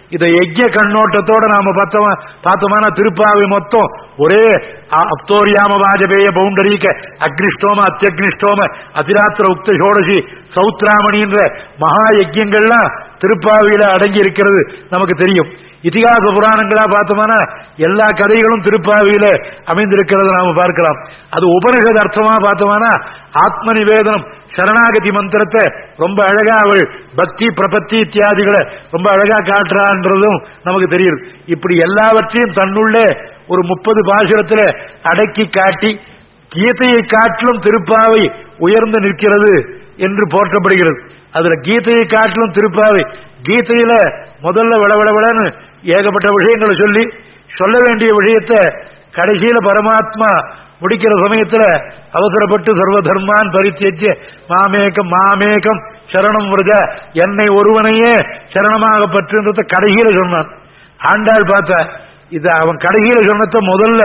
இத யஜ்ய கண்ணோட்டத்தோட நாம பார்த்தோமா பார்த்தோம்னா திருப்பாவை மொத்தம் ஒரே அ- அப்தோரியாம வாஜபேய பவுண்டரீக அக்னிஷ்டோம அத்தியக்னிஷ்டோம அதிராத்திர உக்த சோடசி சௌத்ராமணின்ற மகா யஜ்யங்கள்லாம் திருப்பாவையில அடங்கி இருக்கிறது நமக்கு தெரியும் இதிகாச புராணங்களா பார்த்தோம்னா எல்லா கதைகளும் திருப்பாவையில அமைந்திருக்கிறத நாம பார்க்கலாம் அது உபனிஷத் அர்த்தமா பார்த்தோம்னா ஆத்ம நிவேதனம் சரணாகதி மந்திரத்தை ரொம்ப அழகா அவள் பக்தி பிரபத்தி இத்தியாதிகளை ரொம்ப அழகா காட்டுறான்றதும் நமக்கு தெரியுது இப்படி எல்லாவற்றையும் தன்னுள்ளே ஒரு முப்பது பாசுரத்துல அடக்கி காட்டி கீதையை காட்டிலும் திருப்பாவை உயர்ந்து நிற்கிறது என்று போற்றப்படுகிறது அதுல கீதையை காட்டிலும் திருப்பாவை கீதையில முதல்ல விளவிளவிளன்னு ஏகப்பட்ட விஷயங்களை சொல்லி சொல்ல வேண்டிய விஷயத்தை கடைசியில பரமாத்மா முடிக்கிற சமயத்துல அவசரப்பட்டு சர்வ தர்மான் பரித்தியஜ்ய மாமேகம் மாமேகம் சரணம் விரஜ என்னை ஒருவனையே சரணமாக பற்றுன்றத கடைசியில சொன்னான் ஆண்டாள் பார்த்த இது அவன் கடைசியில சொன்னத முதல்ல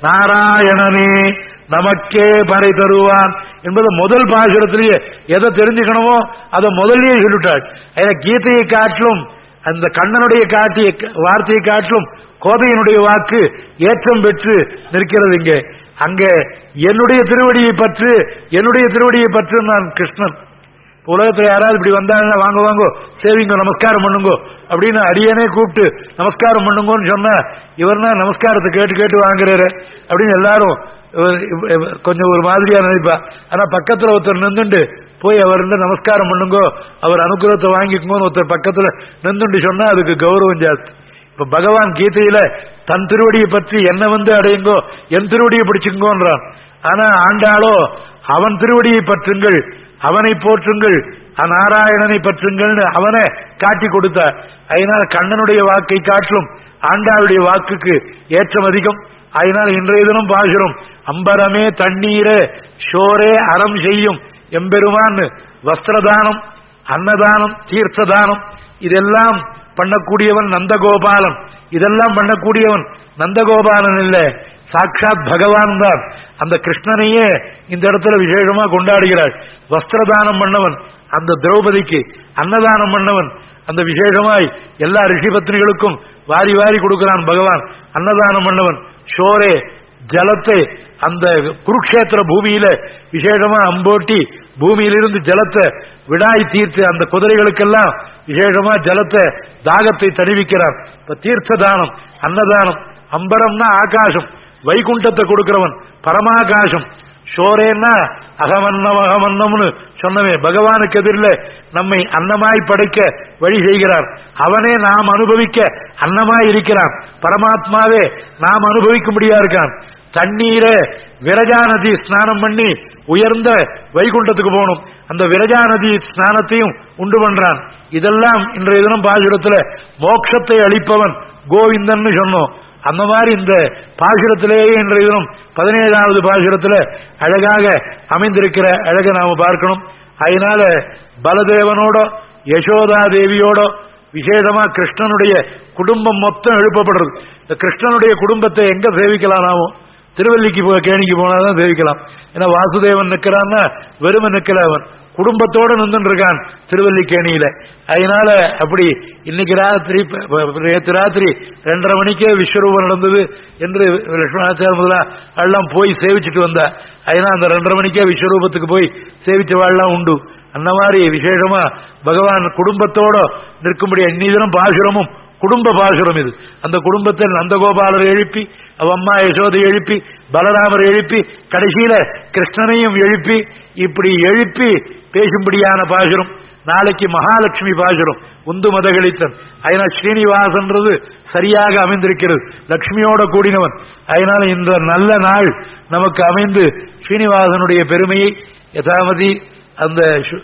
நாராயணனே நமக்கே பறை தருவான் என்பது முதல் பாசுரத்திலேயே எதை தெரிஞ்சுக்கணுமோ அதை முதல்லயே சொல்லிட்டாள் ஏன்னா கீதையை காட்டிலும் அந்த கண்ணனுடைய காட்டிய வார்த்தையை காட்டிலும் கோதையினுடைய வாக்கு ஏற்றம் பெற்று நிற்கிறது இங்கே அங்கே என்னுடைய திருவடியை பற்று என்னுடைய திருவடியை பற்று நான் கிருஷ்ணன் உலகத்துல யாராவது இப்படி வந்தாங்கன்னா வாங்க வாங்கோ சேவிங்க நமஸ்காரம் பண்ணுங்க அப்படின்னு அடியனே கூப்பிட்டு நமஸ்காரம் பண்ணுங்கன்னு சொன்னா இவர்னா நமஸ்காரத்தை கேட்டு கேட்டு வாங்குறாரு அப்படின்னு எல்லாரும் இவர் இவ- இவ- கொஞ்சம் ஒரு மாதிரியா நினைப்பா ஆனா பக்கத்துல ஒருத்தர் நின்றுண்டு போய் அவர் நமஸ்காரம் பண்ணுங்கோ அவர் அனுகிரகத்தை வாங்கிக்கோன்னு ஒருத்தர் பக்கத்துல நின்றுண்டு சொன்னா அதுக்கு கௌரவம் ஜாஸ்தி இப்ப பகவான் கீதையில தன் திருவடியை பற்றி என்ன வந்து அடையுங்கோ என் திருவடியை பிடிச்சுங்கோன்றான் ஆனா ஆண்டாளோ அவன் திருவடியை பற்றுங்கள் அவனை போற்றுங்கள் நாராயணனை பற்றுங்கள்னு அவனை காட்டி கொடுத்தார் அதனால கண்ணனுடைய வாக்கை காட்டிலும் ஆண்டாளுடைய வாக்குக்கு ஏற்றம் அதிகம் அதனால் இன்றைய தினம் பாசுரம் அம்பரமே தண்ணீரே ஷோரே அறம் செய்யும் எம்பெருமான் வஸ்திரதானம் அன்னதானம் தீர்த்ததானம் இதெல்லாம் பண்ணக்கூடியவன் நந்தகோபாலன் இதெல்லாம் பண்ணக்கூடியவன் நந்தகோபாலன் இல்ல சாட்சாத் பகவான் தான் அந்த கிருஷ்ணனையே இந்த இடத்துல விசேஷமா கொண்டாடுகிறாள் வஸ்திரதானம் பண்ணவன் அந்த திரௌபதிக்கு அன்னதானம் பண்ணவன் அந்த விசேஷமாய் எல்லா ரிஷி பத்னிகளுக்கும் வாரி வாரி கொடுக்கிறான் பகவான் அன்னதானம் பண்ணவன் ஷோரே ஜலத்தை அந்த குருக்ஷேத்திர பூமியில விசேஷமா அம்போட்டி பூமியிலிருந்து ஜலத்தை விடாய் தீர்த்து அந்த குதிரைகளுக்கெல்லாம் விசேஷமா ஜலத்தை தாகத்தை தணிவிக்கிறான் இப்ப தீர்த்த தானம் அன்னதானம் அம்பரம்னா ஆகாசம் வைகுண்டத்தை கொடுக்கிறவன் பரமாகாசம் ஷோரேன்னா அகமன்னம் அகமன்னம்னு சொன்னவே பகவானுக்கு எதிரில் நம்மை அன்னமாய் படைக்க வழி செய்கிறார் அவனே நாம் அனுபவிக்க அன்னமாய் இருக்கிறான் பரமாத்மாவே நாம் அனுபவிக்கும்படியா இருக்கான் தண்ணீரை விரஜா நதி ஸ்நானம் பண்ணி உயர்ந்த வைகுண்டத்துக்கு போகணும் அந்த விரஜா நதி ஸ்நானத்தையும் உண்டு பண்றான் இதெல்லாம் இன்றைய தினம் பாசுரத்துல மோட்சத்தை அளிப்பவன் கோவிந்தன் சொன்னோம் அந்த மாதிரி இந்த பாசுரத்திலேயே இன்றைய தினம் பதினேழாவது பாசுரத்துல அழகாக அமைந்திருக்கிற அழகை நாம பார்க்கணும் அதனால பலதேவனோட யசோதா தேவியோட விசேஷமா கிருஷ்ணனுடைய குடும்பம் மொத்தம் எழுப்பப்படுறது இந்த கிருஷ்ணனுடைய குடும்பத்தை எங்க சேவிக்கலாம் நாமோ திருவல்லிக்கு போ கேணிக்கு போனாதான் சேவிக்கலாம் ஏன்னா வாசுதேவன் நிக்கிறான்னா வெறுமை நிக்கல அவன் குடும்பத்தோட நின்று இருக்கான் திருவல்லிக்கேணியில அதனால அப்படி இன்னைக்கு ராத்திரி ப- ப- நேத்து ராத்திரி ரெண்டரை மணிக்கே விஸ்வரூபம் நடந்தது என்று லட்சுமணாச்சார முதலா எல்லாம் போய் சேவிச்சுட்டு வந்தா அதனால அந்த ரெண்டரை மணிக்கே விஸ்வரூபத்துக்கு போய் சேவிச்சவாள்லாம் உண்டு அந்த மாதிரி விசேஷமா பகவான் குடும்பத்தோட நிற்கும்படி இன்னி தினம் பாசுரமும் குடும்ப பாசுரம் இது அந்த குடும்பத்தில் நந்தகோபாலர் எழுப்பி அவ அம்மா யசோதை எழுப்பி பலராமர் எழுப்பி கடைசியில கிருஷ்ணனையும் எழுப்பி இப்படி எழுப்பி பேசும்படியான பாசுரம் நாளைக்கு மகாலட்சுமி பாசுரம் உந்து மதகளித்தன் அதனால் ஸ்ரீனிவாசன்றது சரியாக அமைந்திருக்கிறது லட்சுமியோட கூடினவன் அதனால இந்த நல்ல நாள் நமக்கு அமைந்து ஸ்ரீனிவாசனுடைய பெருமையை யதாமதி அந்த சு-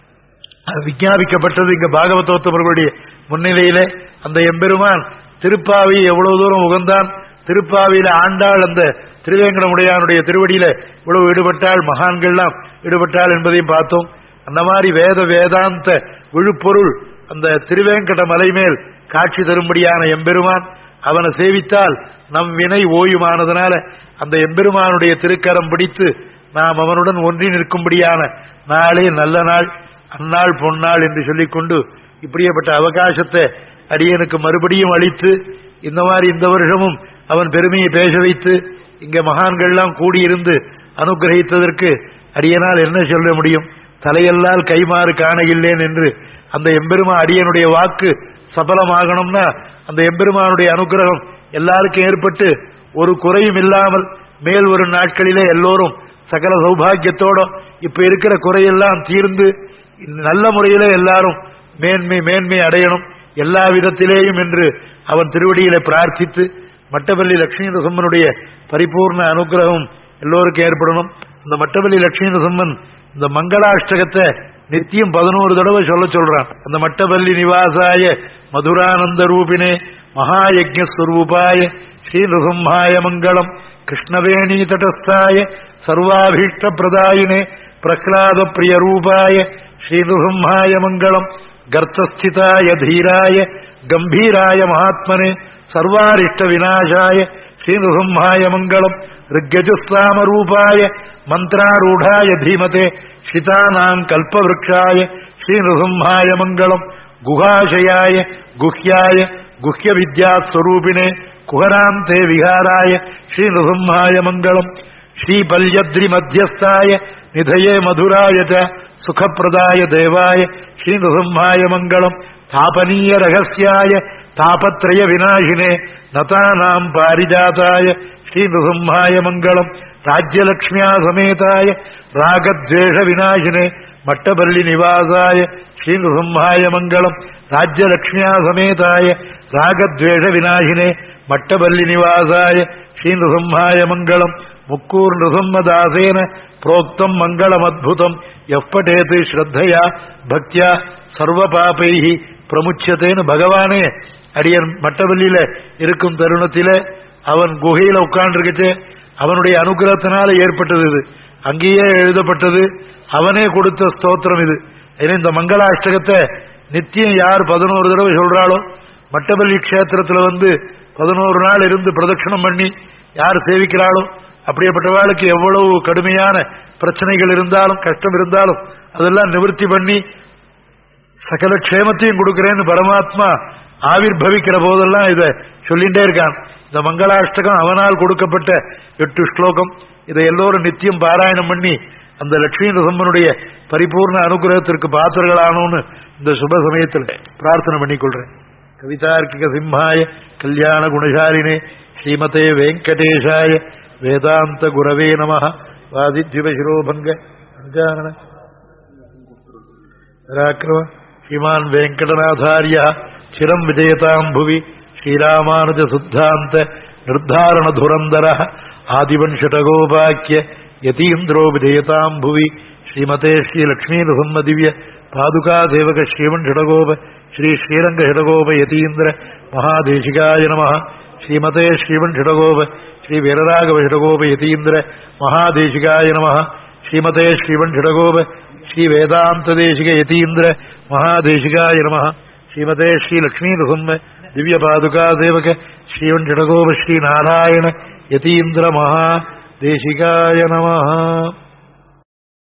விஞ்ஞாபிக்கப்பட்டது இங்க பாகவதோத்தமர்களுடைய முன்னிலையிலே அந்த எம்பெருமான் திருப்பாவி எவ்வளவு தூரம் உகந்தான் திருப்பாவியில ஆண்டாள் அந்த திருவேங்கடமுடையானுடைய திருவடியில இவ்வளவு ஈடுபட்டாள் மகான்கள்லாம் ஈடுபட்டாள் என்பதையும் பார்த்தோம் அந்த மாதிரி வேத வேதாந்த விழுப்பொருள் அந்த திருவேங்கட மலை மேல் காட்சி தரும்படியான எம்பெருமான் அவனை சேவித்தால் நம் வினை ஓயுமானதனால அந்த எம்பெருமானுடைய திருக்கரம் பிடித்து நாம் அவனுடன் ஒன்றி நிற்கும்படியான நாளே நல்ல நாள் அந்நாள் பொன்னாள் என்று சொல்லிக்கொண்டு இப்படியேப்பட்ட அவகாசத்தை அடியனுக்கு மறுபடியும் அளித்து இந்த மாதிரி இந்த வருஷமும் அவன் பெருமையை பேச வைத்து இங்க மகான்கள்லாம் கூடியிருந்து அனுகிரகித்ததற்கு அடியனால் என்ன சொல்ல முடியும் தலையெல்லால் கைமாறு காணகில்லேன் என்று அந்த எம்பெருமா அடியனுடைய வாக்கு சபலமாகணும்னா அந்த எம்பெருமானுடைய அனுகிரகம் எல்லாருக்கும் ஏற்பட்டு ஒரு குறையும் இல்லாமல் மேல் வரும் நாட்களிலே எல்லோரும் சகல சௌபாகியத்தோட இப்ப இருக்கிற குறையெல்லாம் தீர்ந்து நல்ல முறையில எல்லாரும் மேன்மை மேன்மை அடையணும் எல்லா விதத்திலேயும் என்று அவன் திருவடியில பிரார்த்தித்து மட்டவல்லி லட்சுமி நரசிம்மனுடைய பரிபூர்ண அனுகிரகம் எல்லோருக்கும் ஏற்படணும் இந்த மட்டவல்லி லட்சுமி நரசிம்மன் இந்த மங்களாஷ்டகத்தை நித்தியம் பதினோரு தடவை சொல்ல சொல்றான் அந்த மட்டவல்லி நிவாசாய மதுரானந்த ரூபினே மகாயஜஸ்வரூபாய ஸ்ரீ நృసింహాయ மங்களம் கிருஷ்ணவேணி தடஸ்தாய சர்வாபீஷ்ட பிரதாயினே பிரஹ்லாத பிரிய ரூபாய ஸ்ரீ நృసింహాయ மங்களம் கர்த்தஸ்திதாய தீராய கம்பீராய மகாத்மனே சர்வாரிஷ்ட விநாசாய ஸ்ரீ நృసింహాయ மங்களம் ऋग्यजुस्ताम रूपाय मन्त्रारूढाय धीमते शितानाम् कल्पवृक्षाय श्रीनृसिंहाय मङ्गलम् गुहाशयाय गुह्याय गुह्यविद्यास्वरूपिणे कुहरान्ते विहाराय श्रीनृसिंहाय मङ्गलम् श्रीपल्यद्रिमध्यस्थाय निधये मधुराय च सुखप्रदाय देवाय श्रीनृसिंहाय मङ्गलम् तापनीयरहस्याय तापत्रयविनाशिने नतानाम् पारिजाताय श्रीनृसिंहाय मङ्गलम् राज्यलक्ष्म्या समेताय रागद्वेषविनाशिने मट्टपल्लिनिवासाय श्रीनृसिंहाय मङ्गलम् राज्यलक्ष्म्या समेताय रागद्वेषविनाशिने मट्टपल्लिनिवासाय श्रीनृसिंहाय मङ्गलम् मुक्कूर्नृसिंहदासेन प्रोक्तम् मङ्गलमद्भुतम् यः पठेत् श्रद्धया भक्त्या सर्वपापैः பிரமுச்சத்தைன்னு பகவானே அடியன் மட்டவல்லியில இருக்கும் தருணத்திலே அவன் குகையில உட்கார்ந்துருக்கச்சு அவனுடைய அனுகிரகத்தினால ஏற்பட்டது இது அங்கேயே எழுதப்பட்டது அவனே கொடுத்த ஸ்தோத்திரம் இது ஏன்னா இந்த மங்களாஷ்டகத்தை நித்தியம் யார் பதினோரு தடவை சொல்றாளோ மட்டபள்ளி கஷேத்திரத்துல வந்து பதினோரு நாள் இருந்து பிரதட்சணம் பண்ணி யார் சேவிக்கிறாளோ அப்படியேப்பட்டவாளுக்கு எவ்வளவு கடுமையான பிரச்சனைகள் இருந்தாலும் கஷ்டம் இருந்தாலும் அதெல்லாம் நிவர்த்தி பண்ணி சகல க்ஷேமத்தையும் கொடுக்கிறேன்னு பரமாத்மா ஆவிர்பவிக்கிற போதெல்லாம் இதை சொல்லிட்டே இருக்கான் இந்த மங்களாஷ்டகம் அவனால் கொடுக்கப்பட்ட எட்டு ஸ்லோகம் இதை எல்லோரும் நித்தியம் பாராயணம் பண்ணி அந்த லட்சுமி நரசம்மனுடைய பரிபூர்ண அனுகிரகத்திற்கு பாத்திரங்களானோன்னு இந்த சுப சமயத்தில் பிரார்த்தனை பண்ணிக்கொள்றேன் கவிதார்க்கிக சிம்ஹாய கல்யாண குணசாலினே ஸ்ரீமதே வெங்கடேஷாய வேதாந்த குரவே நம வாதித்யுபசிரோபங்க அஞ்சாரண पराक्रम श्रीमान् वेङ्कटनाथार्यः चिरम् विजयताम् भुवि श्रीरामानुजशुद्धान्त निर्धारणधुरन्धरः आदिवंशटगोपाक्य यतीन्द्रो विजयताम् भुवि श्रीमते श्रीलक्ष्मीनृसम्मदिव्य पादुकासेवक श्रीमन्षटगोप श्री श्रीरङ्गषटगोप यतीन्द्र महादेशिकाय नमः श्रीमते श्रीमन्षटगोप श्री वीरराघवषटगोप यतीन्द्र महादेशिकाय नमः श्रीमते श्रीमन्षटगोप श्री वेदांत देशिक यतीन्द्र महादेशिकाय नमः श्रीमते श्री लक्ष्मी नृसिंह दिव्य पादुका सेवक श्रीवंशटगोप श्री नारायण यतीन्द्र महादेशिकाय नमः